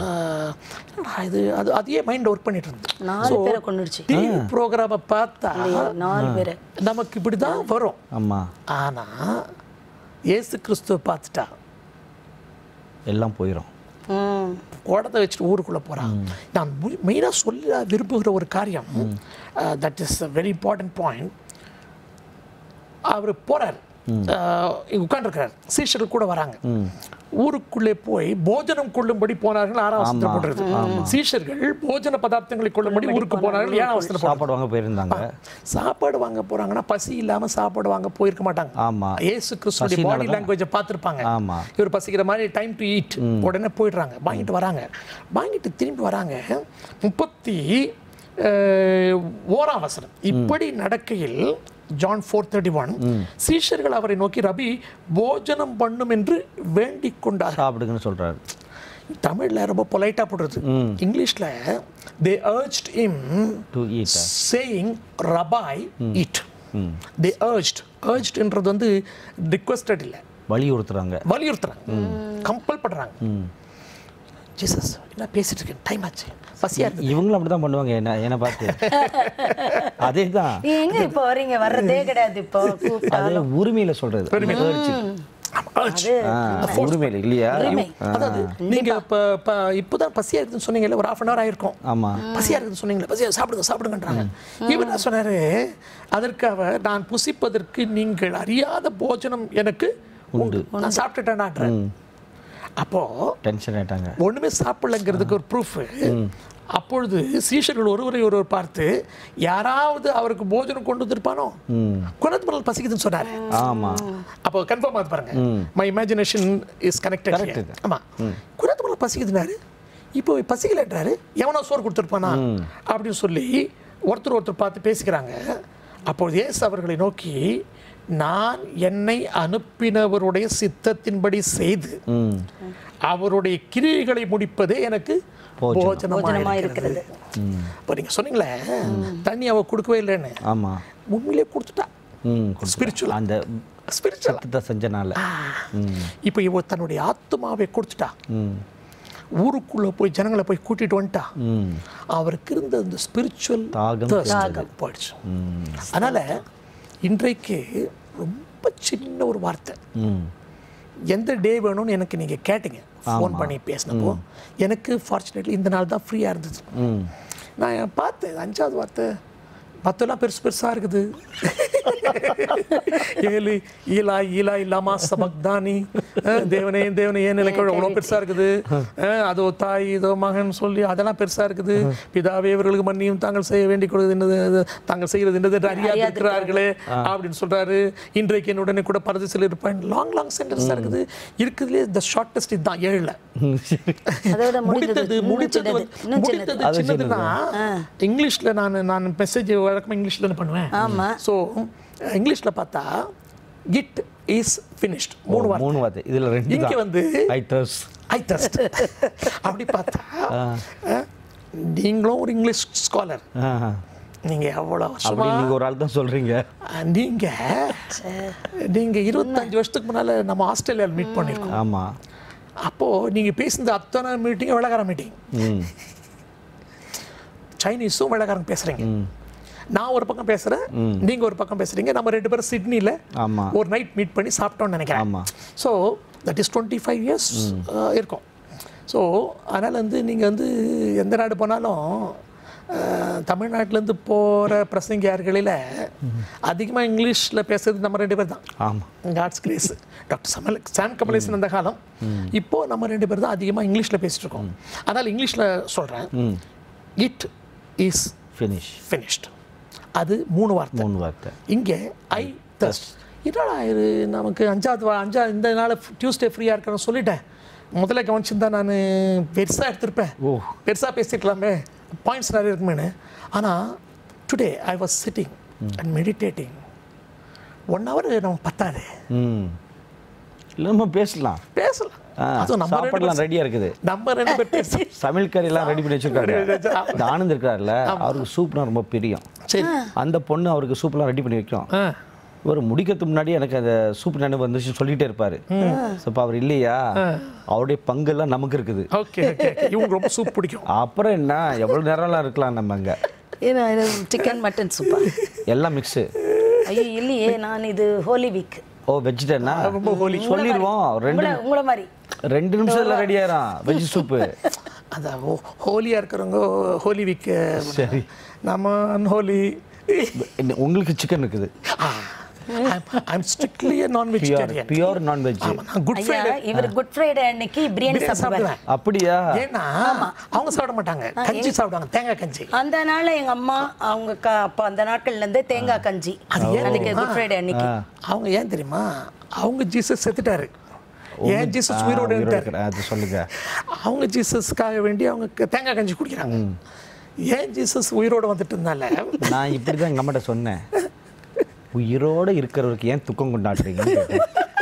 இது அது அதையே மைண்ட் ஒர்க் பண்ணிட்டு இருந்தேன் நாலு பேரை கொண்டுடுச்சு டிவி ப்ரோக்ராமை பார்த்தா நாலு பேரை நமக்கு இப்படி தான் வரும் ஆமாம் ஆனால் இயேசு கிறிஸ்துவை பார்த்துட்டா எல்லாம் போயிடும் ம் குடத்தை வச்சுட்டு ஊருக்குள்ளே போகிறான் நான் மெயினாக சொல்ல விரும்புகிற ஒரு காரியம் that is a very important point அவர் போகிறார் உட்காந்துருக்கிறார் சீஷர்கள் கூட வராங்க ஊருக்குள்ளே போய் போஜனம் கொள்ளும்படி போனார்கள் ஆறாம் வசனத்தில் போடுறது சீஷர்கள் போஜன பதார்த்தங்களை கொள்ளும்படி ஊருக்கு போனார்கள் ஏழாம் வசனத்தில் போடுறது. சாப்பாடு வாங்க போயிருந்தாங்க சாப்பாடு வாங்க போறாங்கன்னா பசி இல்லாம சாப்பாடு வாங்க போயிருக்க மாட்டாங்க ஆமா. ஏசு கிறிஸ்துடைய பாடி லாங்குவேஜை பார்த்துருப்பாங்க ஆமா. இவர் பசிக்கிற மாதிரி டைம் டு ஈட் உடனே போயிடுறாங்க வாங்கிட்டு வராங்க வாங்கிட்டு திரும்பி வராங்க முப்பத்தி அஹ், ஓராம் வசனம் இப்படி நடக்கையில் ஜான் ஃபோர் தேர்ட்டி ஒன் சீஷர்கள் அவரை நோக்கி ரபி போஜனம் பண்ணும் என்று வேண்டிக் கொண்டார் சாப்பிடுங்கன்னு சொல்கிறாரு தமிழ்ல ரொம்ப பொலைட்டா போடுறது இங்கிலீஷ்ல they urged him to eat saying rabbi it they urged urgedன்றது வந்து ரிக்வஸ்டட் இல்லை வலியுறுத்துறாங்க வலியுறுத்துறாங்க கம்பல் பண்றாங்க ஜீசஸ் என்ன பேசிட்டு இருக்கேன் டைம் ஆச்சு பசியா இருக்கு இவங்களும் அப்படி தான் பண்ணுவாங்க என்ன என்னை பார்த்து அதே தான் நீ எங்க இப்போ வர்றீங்க வர்றதே கிடையாது இப்போ கூப்பிட்டா அது உரிமையில் சொல்கிறது ஆமா, urge. ஆ, உரிமையில் இல்லையா உரிமை. அதாவது நீங்க இப்ப இப்ப இப்பதான் பசியா இருக்குதுன்னு சொன்னீங்கல்ல ஒரு half அன் hour ஆயிருக்கும் ஆமா பசியா இருக்குதுன்னு சொன்னீங்களே பசியா சாப்பிடுங்க சாப்பிடுங்கன்றாங்க இவர் என்ன சொன்னாரு அதற்காக நான் புசிப்பதற்கு நீங்கள் அறியாத போஜனம் எனக்கு உண்டு நான் சாப்பிட்டுட்டேனான்றேன் அப்போ டென்ஷன் ஆயிட்டாங்க ஒண்ணுமே சாப்பிடலங்கிறதுக்கு ஒரு ப்ரூஃப் அப்பொழுது சீஷர்கள் ஒருவரை ஒருவர் பார்த்து யாராவது அவருக்கு போஜனம் கொண்டு வந்திருப்பானோ குணத்து பிறகு பசிக்குதுன்னு சொன்னாரு ஆமா அப்போ கன்ஃபார்ம் ஆகுது பாருங்க my imagination is connected Correct. ஆமா குணத்து பிறகு பசிக்குதுனாரு இப்போ பசிக்கலன்றாரு எவனோ சோறு கொடுத்துருப்பானா அப்படின்னு சொல்லி ஒருத்தர் ஒருத்தர் பார்த்து பேசிக்கிறாங்க அப்பொழுது இயேசு அவர்களை நோக்கி நான் என்னை அனுப்பினவருடைய சித்தத்தின்படி செய்து ம் அவருடைய கிரியைகளை முடிப்பதே எனக்கு போஜனம். போஜனமா போஜனமா இருக்கிறது இருக்கிறது இப்போ நீங்க சொன்னீங்களே தண்ணி அவ கொடுக்கவே இல்லைன்னு ஆமா உண்மையிலே கொடுத்துட்டா ம் கொடுத்து- Spiritual. அந்த ஸ்பிரிச்சுவல் சத்தத்தை செஞ்சனால ம் இப்போ இவ தன்னுடைய ஆத்மாவை கொடுத்துட்டா ம் ஊருக்குள்ள போய் ஜனங்களை போய் கூட்டிட்டு வந்துட்டா ம் அவருக்கு இருந்த அந்த ஸ்பிரிச்சுவல் தாகம் தாகம் போயிடுச்சு அதனால இன்றைக்கு ரொம்ப சின்ன ஒரு வார்த்தை ம் எந்த டே வேணும்னு எனக்கு நீங்கள் கேட்டீங்க ஃபோன் பண்ணி பேசினப்போ எனக்கு ஃபார்ச்சுனேட்லி இந்த நாள் தான் ஃப்ரீயாக இருந்தது ம் நான் பார்த்தேன் அஞ்சாவது வார்த்தை மற்றெல்லாம் பெருசு பெருசாக இருக்குது ஏழு ஈலா ஈலா இல்லாமா சபக்தானி அஹ், தேவனே தேவனே ஏன் நிலைக்கு அவ்வளோ பெருசாக இருக்குது அஹ், அதோ தாய் இதோ மகன் சொல்லி அதெல்லாம் பெருசாக இருக்குது பிதாவே இவர்களுக்கு மன்னியும் தாங்கள் செய்ய வேண்டிக் கொள்வது என்னது அது தாங்கள் செய்கிறது என்னது என்று அறியாது இருக்கிறார்களே அப்படின்னு சொல்றாரு இன்றைக்கு என்னுடனே கூட பரதேசில் இருப்பேன் லாங் லாங் சென்டென்ஸாக இருக்குது இருக்குதுலேயே த ஷார்ட்டஸ்ட் இதுதான் ஏழில் அதோட முடித்தது முடிந்தது முடித்தது சின்னது வந்து- இன்னும் சின்னது முடித்தது அது சின்னதுன்னா இங்கிலீஷ்ல நான் நான் மெசேஜ் வழக்கமாக இங்கிலீஷ்ல தானே பண்ணுவேன் ஆமா. ஸோ இங்கிலீஷ்ல பார்த்தா இட் இஸ் ஃபினிஷ்ட் மூணு வார்த்தை மூணு வார்த்தை இதுல ரெண்டு இங்க தான் வந்து ஐ ட்ரஸ்ட் ஐ டஸ்ட் அப்படி பார்த்தா அஹ், நீங்களும் ஒரு இங்கிலீஷ் ஸ்காலர் நீங்க எவ்வளவு அப்படி வருஷமா நீங்க ஒரு ஆள் தான் சொல்றீங்க அஹ், நீங்க நீங்க இருபத்தஞ்சு வருஷத்துக்கு முன்னால நம்ம ஆஸ்திரேலியாவில் மீட் பண்ணிருக்கோம் ஆமா அப்போ நீங்க பேசுனது அத்தனை மீட்டிங் வெள்ளக்கார மீட்டிங் ம் சைனீஸும் வெள்ளக்காரங்க பேசுறீங்க நான் ஒரு பக்கம் பேசுறேன் நீங்க ஒரு பக்கம் பேசுறீங்க நம்ம ரெண்டு பேரும் சிட்னில ஆமா ஒரு நைட் மீட் பண்ணி சாப்பிட்டோம்னு நினைக்கிறேன் ஆமா so that is twenty five years இருக்கும் ஸோ அதனால் வந்து நீங்கள் வந்து எந்த நாடு போனாலும் அஹ், தமிழ்நாட்டிலேருந்து போகிற பிரசங்கியார்களில் அதிகமாக இங்கிலீஷில் பேசுறது நம்ம ரெண்டு பேர் தான் ஆமா காட்ஸ் கிரேஸ் டாக்டர் சமல் சாம் கமலேசன் அந்த காலம் இப்போ நம்ம ரெண்டு பேர் தான் அதிகமாக இங்கிலீஷில் பேசிட்டு இருக்கோம் அதனால் இங்கிலீஷில் சொல்கிறேன் இட் இஸ் ஃபினிஷ் ஃபினிஷ்ட் அது மூணு வார்த்தை மூணு வார்த்தை இங்கே ஐ தஸ்ட் என்னடா இது நமக்கு அஞ்சாவது வா- அஞ்சா இந்த நாள் டியூஸ்டே ஃப்ரீயாக இருக்கணும்னு சொல்லிட்டேன் முதல்ல கவனிச்சிருந்தா நான் பெருசாக எடுத்திருப்பேன் ஓ. பெருசாக பேசிக்கலாமே பாயிண்ட்ஸ் நிறைய இருக்குமேனு ஆனால் today I was sitting and meditating one hour நம்ம பத்தாது ம் இல்லை நம்ம பேசலாம் பேசலாம் ஆ, அதுவும் நம்ம ரெண்டு சாப்பாடுலாம் பேர் ரெடியா இருக்குது நம்ம ரெண்டு பேர் பேச சமையல் கறியெல்லாம் ரெடி பண்ணி வச்சிருக்காரு இந்த ஆனந்த் இருக்காருல்ல அவருக்கு சூப்னா ரொம்ப பிரியம் சரி அந்த பொண்ணு அவருக்கு சூப்லாம் ரெடி பண்ணி வைக்கும் ஆ இவர் முடிக்கிறதுக்கு முன்னாடி எனக்கு அந்த சூப் நினைவு வந்துச்சு சொல்லிட்டே இருப்பாரு ஸோ இப்போ அவர் இல்லையா அவருடைய பங்கெல்லாம் நமக்கு இருக்குது ஓகே ஓகே இவங்க ரொம்ப சூப் பிடிக்கும் அப்புறம் என்ன எவ்வளோ நேரம்லாம் இருக்கலாம் நம்ம அங்கே ஏன்னா சிக்கன் மட்டன் சூப்பா எல்லாம் மிக்ஸு ஐயோ இல்லையே நான் இது ஹோலி வீக் ஓ வெஜிடேனா ரொம்ப holy. சொல்லிடுவோம் ரெண்டு உங்களை உங்களை மாதிரி ரெண்டு நிமிஷத்துல ரெடி ஆயிரும் வெஜ் சூப்பு அதான் ஹோ ஹோலியாக இருக்கிறவங்க ஹோலி வீக் சரி. நம்ம அன்ஹோலி உங்களுக்கு சிக்கன் இருக்குது I'm strictly non pure vegetarian pure non veg ஆமா நான் குட் ஐயா ஃப்ரைடே இவர் குட் ஃப்ரைடே அன்னைக்கு பிரியாணி சாப்பிடுவார் சாப்பிடுவேன் அப்படியா ஏன்னா அவங்க சாப்பிட மாட்டாங்க கஞ்சி சாப்பிடுவாங்க தேங்காய் கஞ்சி அந்த நாள்ல எங்க அம்மா அவங்க க- அப்ப அந்த நாட்கள்ல இருந்தே தேங்காய் கஞ்சி அன்னைக்கு குட் ஃப்ரைடே அன்னைக்கு அவங்க ஏன் தெரியுமா அவங்க ஜீசஸ் செத்துட்டாரு ஏன் ஜீசஸ் ஆ, உயிரோடு உயிரோட இருந்தார் இருக்கிற- அது சொல்லுங்க அவங்க ஜீசஸ்க்காக வேண்டி அவங்க க- தேங்காய் கஞ்சி குடிக்கிறாங்க ஏன் ஜீசஸ் உயிரோடு வந்துட்டு இருந்தால நான் இப்படி தான் எங்கள் அம்மாட்ட சொன்னேன் உயிரோட இருக்கிறவருக்கு ஏன் துக்கம் கொண்டாடுறீங்கன்னு கேட்டேன்.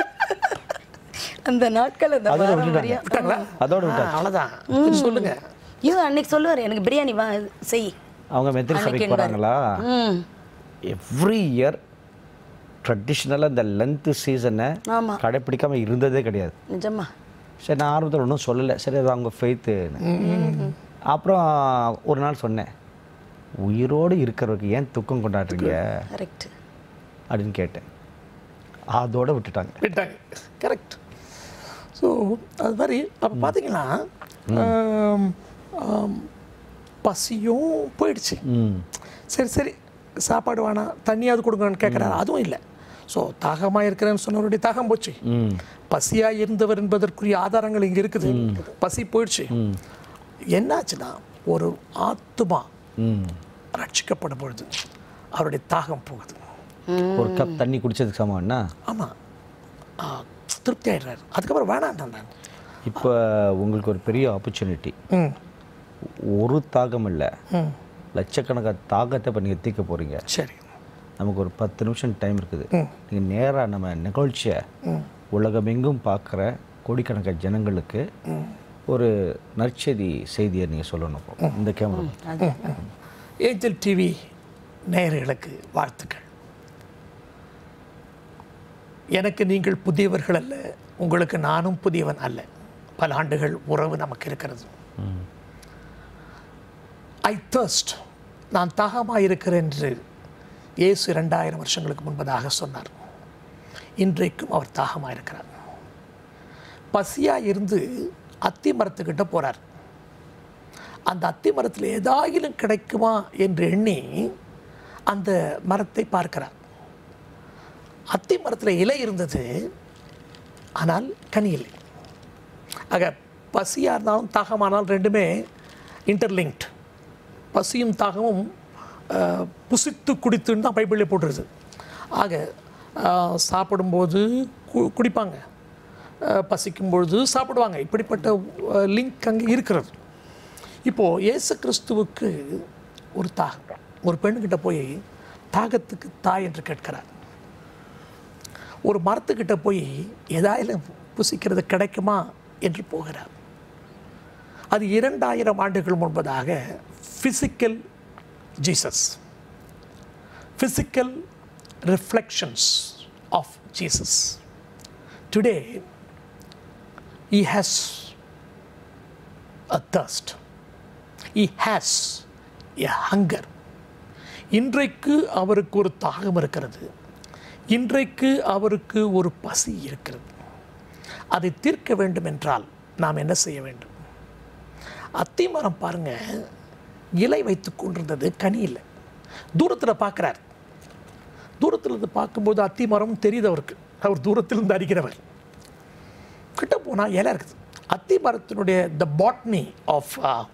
அந்த நாட்கள் அந்த அதோட பாரம்பரியம் விட்டாங்களா அதோட ஆ, விட்டாச்சு அவ்வளவுதான் கொஞ்சம் சொல்லுங்க ஐயோ அன்னைக்கு சொல்லுவார் எனக்கு பிரியாணி வா செய் அவங்க மெத்திரி சபைக்கு அன்னைக்கு போகிறாங்களா ம் எவ்ரி இயர் ட்ரெடிஷ்னலாக இந்த லென்த்து சீசனை ஆமா கடைப்பிடிக்காம இருந்ததே கிடையாது நிஜமா சரி நான் ஆரம்பத்தில் ஒன்றும் சொல்லலை சரி அது அவங்க ஃபெய்த்துன்னு அப்புறம் ஒரு நாள் சொன்னேன் உயிரோடு இருக்கிறவருக்கு ஏன் துக்கம் கொண்டாடுறீங்க கரெக்ட் அப்படின்னு கேட்டேன் அதோட விட்டுட்டாங்க விட்டாங்க கரெக்ட் ஸோ அது மாதிரி அப்போ பார்த்தீங்கன்னா ஆம், ஆம், பசியும் போயிடுச்சு ம் சரி சரி சாப்பாடு வேணாம் தண்ணியாவது கொடுங்கன்னு கேட்குறாரு அதுவும் இல்லை ஸோ தாகமாக இருக்கிறேன்னு சொன்னவருடைய தாகம் போச்சு ம் பசியாக இருந்தவர் என்பதற்குரிய ஆதாரங்கள் இங்கே இருக்குது பசி போயிடுச்சு என்னாச்சுன்னா ஒரு ஆத்துமா ம் ரட்சிக்கப்படும் பொழுது அவருடைய தாகம் போகுது ஒரு கப் தண்ணி குடிச்சதுக்கு சமம்னா ஆமாம் திருப்தி ஆயிடுறாரு அதுக்கப்புறம் வேணான்டான் நான் இப்போ உங்களுக்கு ஒரு பெரிய ஆப்பர்ச்சுனிட்டி ம் ஒரு தாகம் இல்லை ம் லட்சக்கணக்கான தாகத்தை இப்போ நீங்கள் தீர்க்க போகிறீங்க சரி நமக்கு ஒரு பத்து நிமிஷம் டைம் இருக்குது நீங்கள் நேராக நம்ம நிகழ்ச்சியை உலகமெங்கும் பார்க்குற கோடிக்கணக்கான ஜனங்களுக்கு ஒரு நற்செய்தி செய்தியை நீங்கள் சொல்லணும் இப்போ. இந்த கேமரா ஏஞ்சல் டிவி நேயர்களுக்கு வாழ்த்துக்கள் எனக்கு நீங்கள் புதியவர்கள் அல்ல உங்களுக்கு நானும் புதியவன் அல்ல பல ஆண்டுகள் உறவு நமக்கு இருக்கிறது ஐ thirst நான் தாகமாக இருக்கிறேன் என்று இயேசு இரண்டாயிரம் வருஷங்களுக்கு முன்பதாக சொன்னார் இன்றைக்கும் அவர் தாகமாக இருக்கிறார் பசியாக இருந்து அத்தி மரத்துக்கிட்ட போகிறார் அந்த அத்தி மரத்தில் ஏதாயிலும் கிடைக்குமா என்று எண்ணி அந்த மரத்தை பார்க்கிறார் அத்தி மரத்தில் இலை இருந்தது ஆனால் கனி இல்லை ஆக பசியாக இருந்தாலும் தாகமானாலும் ரெண்டுமே இன்டர்லிங்க்ட் பசியும் தாகமும் அஹ், புசித்து குடித்துன்னு தான் பைபிளில் போட்டுருது ஆக அஹ், சாப்பிடும்போது கு குடிப்பாங்க அஹ், பசிக்கும் பொழுது சாப்பிடுவாங்க இப்படிப்பட்ட லிங்க் அங்கே இருக்கிறது இப்போது இயேசு கிறிஸ்துவுக்கு ஒரு தாகம் ஒரு பெண்ணுக்கிட்ட போய் தாகத்துக்கு தாய் என்று கேட்கிறார் ஒரு மரத்துக்கிட்ட போய் ஏதாயிலும் புசிக்கிறது கிடைக்குமா என்று போகிறார் அது இரண்டாயிரம் ஆண்டுகள் முன்பதாக physical Jesus physical reflections of Jesus today he has a thirst he has a hunger இன்றைக்கு அவருக்கு ஒரு தாகம் இருக்கிறது இன்றைக்கு அவருக்கு ஒரு பசி இருக்கிறது அதை தீர்க்க வேண்டும் என்றால் நாம் என்ன செய்ய வேண்டும் அத்தி மரம் பாருங்க இலை வைத்து கொண்டிருந்தது கனி இல்லை தூரத்தில் பார்க்குறார் தூரத்தில் இருந்து பார்க்கும்போது அத்தி மரம் தெரியுது அவருக்கு அவர் தூரத்திலிருந்து அறிகிறவர் கிட்ட போனால் இலை இருக்குது அத்தி மரத்தினுடைய த பாட்னி ஆஃப்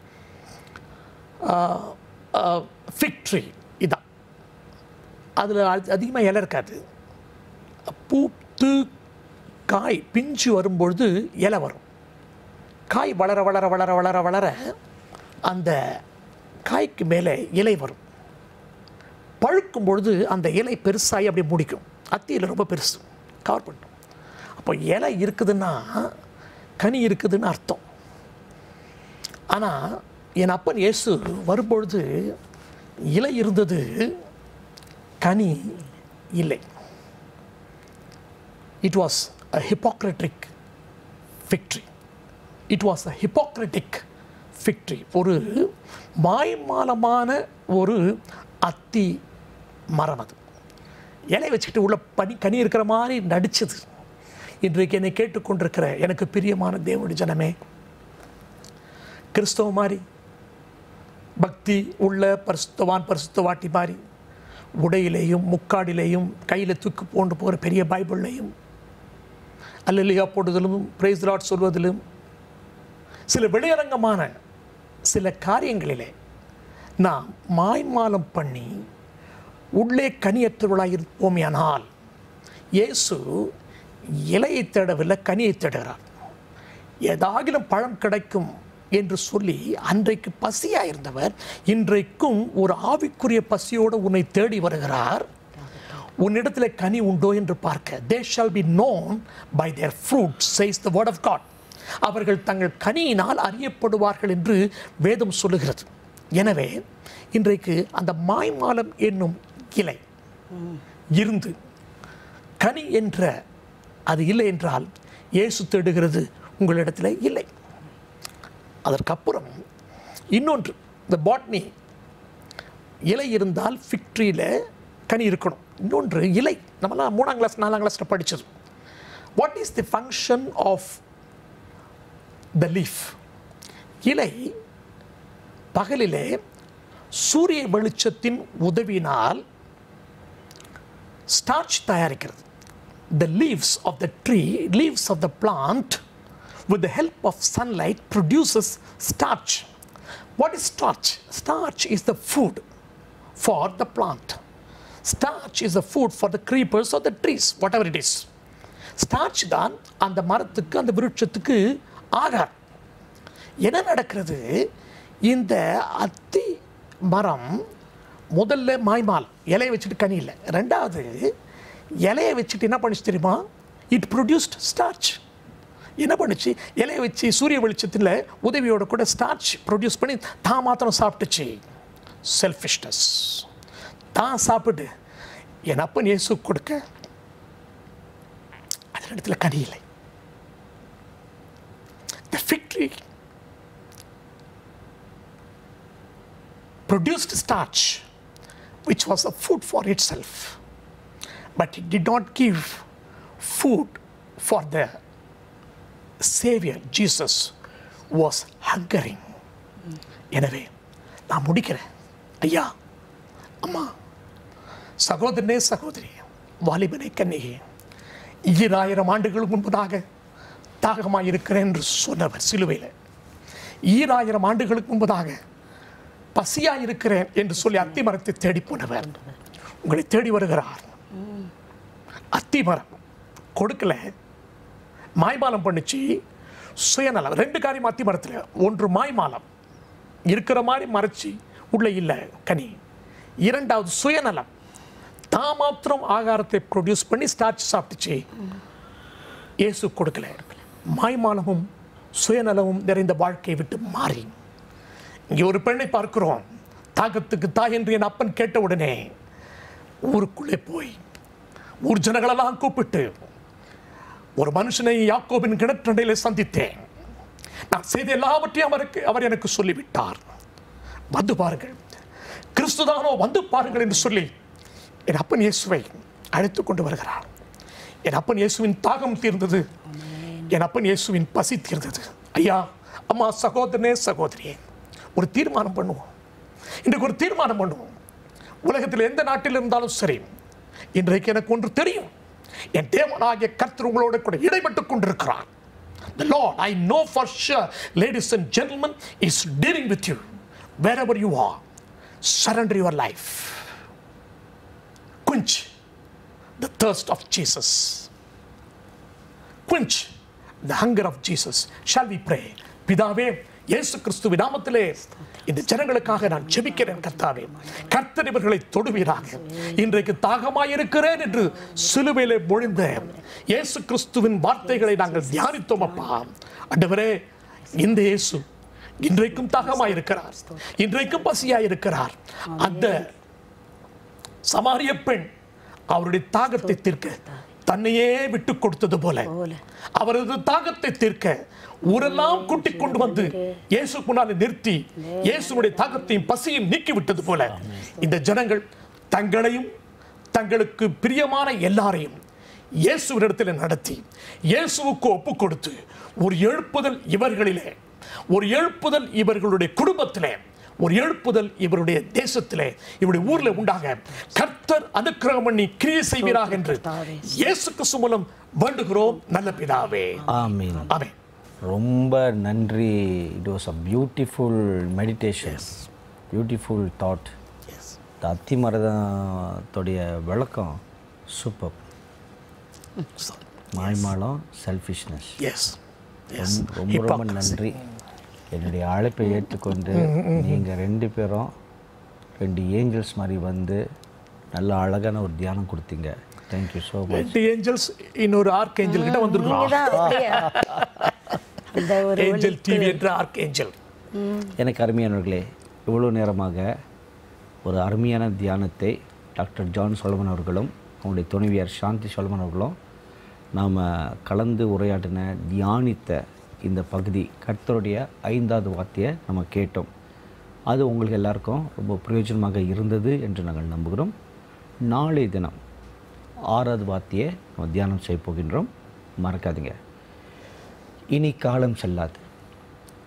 ஃபிக்ட்ரி இதான் அதில் அதிகமாக இலை இருக்காது பூத்து காய் பிஞ்சு வரும்பொழுது இலை வரும் காய் வளர வளர வளர வளர வளர அந்த காய்க்கு மேலே இலை வரும் பழுக்கும் பொழுது அந்த இலை பெருசாகி அப்படியே முடிக்கும் அத்தியில் ரொம்ப பெருசு கவர் பண்ணும் அப்போ இலை இருக்குதுன்னா கனி இருக்குதுன்னு அர்த்தம் ஆனால் என் அப்பன் இயேசு வரும்பொழுது இலை இருந்தது கனி இல்லை it was a hypocritical victory it was a hypocritical victory ஒரு மாய்மாலமான ஒரு அத்தி மரம் அது இலை வச்சுக்கிட்டு உள்ள பனி கனி இருக்கிற மாதிரி நடிச்சது இன்றைக்கு என்னை கேட்டுக்கொண்டிருக்கிற எனக்கு பிரியமான தேவனுடைய ஜனமே கிறிஸ்தவ மாதிரி பக்தி உள்ள பரிசுத்தவான் பரிசுத்தவாட்டி மாதிரி உடையிலேயும் முக்காடிலேயும் கையில் தூக்கி போண்டு போகிற பெரிய பைபிள்லையும் அல்லலியா போடுதலும் பிரைஸ் லாட் சொல்வதிலும் சில வெளியரங்கமான சில காரியங்களிலே நாம் மாய்மாலம் பண்ணி உள்ளே கனியற்றவர்களாக இருப்போமேயானால் இயேசு இலையை தேடவில்லை கனியை தேடுகிறார் ஏதாகிலும் பழம் கிடைக்கும் என்று சொல்லி அன்றைக்கு பசியாக இருந்தவர் இன்றைக்கும் ஒரு ஆவிக்குரிய பசியோடு உன்னை தேடி வருகிறார் உன்னிடத்தில் கனி உண்டோ என்று பார்க்க they shall be known by their fruit says the word of God அவர்கள் தங்கள் கனியினால் அறியப்படுவார்கள் என்று வேதம் சொல்லுகிறது எனவே இன்றைக்கு அந்த மாய்மாலம் என்னும் இலை இருந்து கனி என்ற அது இல்லை என்றால் இயேசு தேடுகிறது உங்களிடத்தில் இல்லை அதற்கப்புறம் இன்னொன்று இந்த பாட்னி இலை இருந்தால் ஃபிக்ட்ரியில் கனி இருக்கணும் இன்னொன்று இலை நம்மலாம் மூணாம் கிளாஸ் நாலாம் கிளாஸில் படித்தது what is the function of the leaf இலை பகலிலே சூரிய வெளிச்சத்தின் உதவியினால் ஸ்டார்ச் தயாரிக்கிறது the leaves of the tree leaves of the plant with the help of sunlight produces starch what is starch starch is the food for the plant starch is the food for the creepers or the trees whatever it is starch தான் அந்த மரத்துக்கு அந்த விருட்சத்துக்கு ஆகார் என்ன நடக்கிறது இந்த அத்தி மரம் முதல்ல மாய்மால் இலையை வச்சுட்டு கனி இல்லை ரெண்டாவது இலையை வச்சுட்டு என்ன பண்ணுச்சு தெரியுமா இட் ப்ரொடியூஸ்ட் ஸ்டார்ச் என்ன பண்ணுச்சு இலையை வச்சு சூரிய வெளிச்சத்தில் உதவியோட கூட ஸ்டார்ச் ப்ரொடியூஸ் பண்ணி தான் மாத்திரம் சாப்பிட்டுச்சு செல்ஃபிஷ்னஸ் தான் சாப்பிட்டு என் அப்பன் இயேசு கொடுக்க அந்த இடத்துல கனி இல்லை The fig tree produced starch, which was a food for itself, but it did not give food for the Savior, Jesus, was hungering. எனவே நான் முடிக்கிறேன் ஐயா அம்மா சகோதரனே சகோதரி வாலிபனை கண்ணியே ஈராயிரம் ஆண்டுகளுக்கு முன்பதாக தாகமாக இருக்கிறேன் என்று சொன்னவர் சிலுவையில் ஈராயிரம் ஆண்டுகளுக்கு முன்பதாக பசியாக இருக்கிறேன் என்று சொல்லி அத்தி மரத்தை தேடி போனவர் உங்களை தேடி வருகிறார் அத்தி மரம் கொடுக்கல மாய்மாலம் பண்ணிச்சு சுயநலம் ரெண்டு காரியம் அத்தி மரத்தில் ஒன்று மாய்மாலம் இருக்கிற மாதிரி மறைச்சி உள்ள இல்லை கனி இரண்டாவது சுயநலம் தான் மாத்திரம் ஆகாரத்தை ப்ரொடியூஸ் பண்ணி ஸ்டார்ச் சாப்பிட்டுச்சு இயேசு கொடுக்கல மாய்மாலமும் சுயநலமும் நிறைந்த வாழ்க்கையை விட்டு மாறி இங்கே ஒரு பெண்ணை பார்க்கிறோம் தாகத்துக்கு தாய் என்று என் அப்பன் கேட்ட உடனே ஊருக்குள்ளே போய் ஊர் ஜனங்களெல்லாம் கூப்பிட்டு ஒரு மனுஷனை யாக்கோபின் கிணற்றண்டையிலே சந்தித்தேன் நான் செய்த எல்லாவற்றையும் அவருக்கு அவர் எனக்கு சொல்லிவிட்டார் வந்து பாருங்கள் கிறிஸ்துதானோ வந்து பாருங்கள் என்று சொல்லி என் அப்பன் இயேசுவை அழைத்து கொண்டு வருகிறார் என் அப்பன் இயேசுவின் தாகம் தீர்ந்தது என் அப்பன் இயேசுவின் பசி தீர்ந்தது ஐயா அம்மா சகோதரனே சகோதரியே ஒரு தீர்மானம் பண்ணுவோம் இன்றைக்கு ஒரு தீர்மானம் பண்ணுவோம் உலகத்தில் எந்த நாட்டில் இருந்தாலும் சரி இன்றைக்கு எனக்கு ஒன்று தெரியும் என் தேவனாகிய கர்த்தர் உங்களோட கூட இடைப்பட்டு கொண்டிருக்கிறார் The Lord, I know for sure, ladies and gentlemen, is dealing with you wherever you are. Surrender your life. Quench the thirst of Jesus. Quench the hunger of Jesus. Shall we pray? பிதாவே இயேசு கிறிஸ்துவின் நாமத்திலே இந்த ஜனங்களுக்காக நான் ஜெபிக்கிறேன் கர்த்தாவே கர்த்தர் இவர்களை தொடுவீராக இன்றைக்கு தாகமாயிருக்கிறேன் என்று சிலுவையிலே மொழிந்த இயேசு கிறிஸ்துவின் வார்த்தைகளை நாங்கள் தியானித்தோம் அப்பா ஆண்டவரே இந்த இயேசு இன்றைக்கும் தாகமாயிருக்கிறார் இன்றைக்கும் பசியாயிருக்கிறார் அந்த சமாரிய பெண் அவருடைய தாகத்தை தீர்க்க தன்னையே விட்டு கொடுத்தது போல அவரது தாகத்தை தீர்க்க ஊரெல்லாம் கூட்டிக் கொண்டு வந்து இயேசு முன்னாலே நிறுத்தி இயேசுடைய தாகத்தையும் பசியும் நீக்கி விட்டது போல இந்த ஜனங்கள் தங்களையும் தங்களுக்கு பிரியமான எல்லாரையும் இயேசுவினிடத்தில் நடத்தி இயேசுவுக்கு ஒப்பு கொடுத்து ஒரு எழுப்புதல் இவர்களிலே ஒரு எழுப்புதல் இவர்களுடைய குடும்பத்திலே ஒரு எழுப்புதல் இவருடைய தேசத்திலே இவருடைய ஊர்ல உண்டாக கர்த்தர் அனுக்கிரகம் பண்ணி கிரியை செய்வீராக என்று இயேசு கிறிஸ்து மூலம் வேண்டுகிறோம் நல்ல பிதாவே ஆமீன் ஆமென் ரொம்ப நன்றி it was a beautiful meditation beautiful thought இந்த அத்தி மரதத்துடைய விளக்கம் சூப்பர் மாய்மாலம் செல்ஃபிஷ்னஸ் எஸ் ரொம்ப ரொம்ப நன்றி என்னுடைய அழைப்பை ஏற்றுக்கொண்டு நீங்கள் ரெண்டு பேரும் ரெண்டு ஏஞ்சல்ஸ் மாதிரி வந்து நல்ல அழகான ஒரு தியானம் கொடுத்தீங்க தேங்க்யூ ஸோ மச் ரெண்டு ஏஞ்சல்ஸ் இன்னொரு ஆர்க் ஏஞ்சல் கிட்ட வந்திருக்கோம் நீங்க தான் அப்படியே அந்த ஒரு ஏஞ்சல் டிவி என்ற ஆர்க் ஏஞ்சல் எனக்கு அருமையானவர்களே இவ்வளோ நேரமாக ஒரு அருமையான தியானத்தை டாக்டர் ஜான் சொலமன் அவர்களும் அவங்களுடைய துணைவியார் சாந்தி சொலமன் அவர்களும் நாம் கலந்து உரையாடின தியானித்த இந்த பகுதி கர்த்தருடைய ஐந்தாவது வார்த்தையை நம்ம கேட்டோம் அது உங்களுக்கு எல்லாருக்கும் ரொம்ப பிரயோஜனமாக இருந்தது என்று நாங்கள் நம்புகிறோம் நாளை தினம் ஆறாவது வார்த்தையை நம்ம தியானம் செய்ய போகின்றோம் மறக்காதீங்க இனி காலம் செல்லாது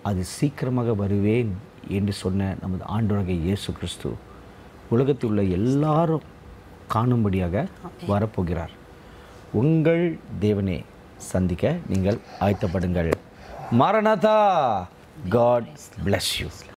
அது சீக்கிரமாக வருவேன் என்று சொன்ன நமது ஆண்டவராகிய இயேசு கிறிஸ்து உலகத்தில் உள்ள எல்லாரும் காணும்படியாக வரப்போகிறார் உங்கள் தேவனை சந்திக்க நீங்கள் ஆயத்தப்படுங்கள் மாரநாதா காட் bless you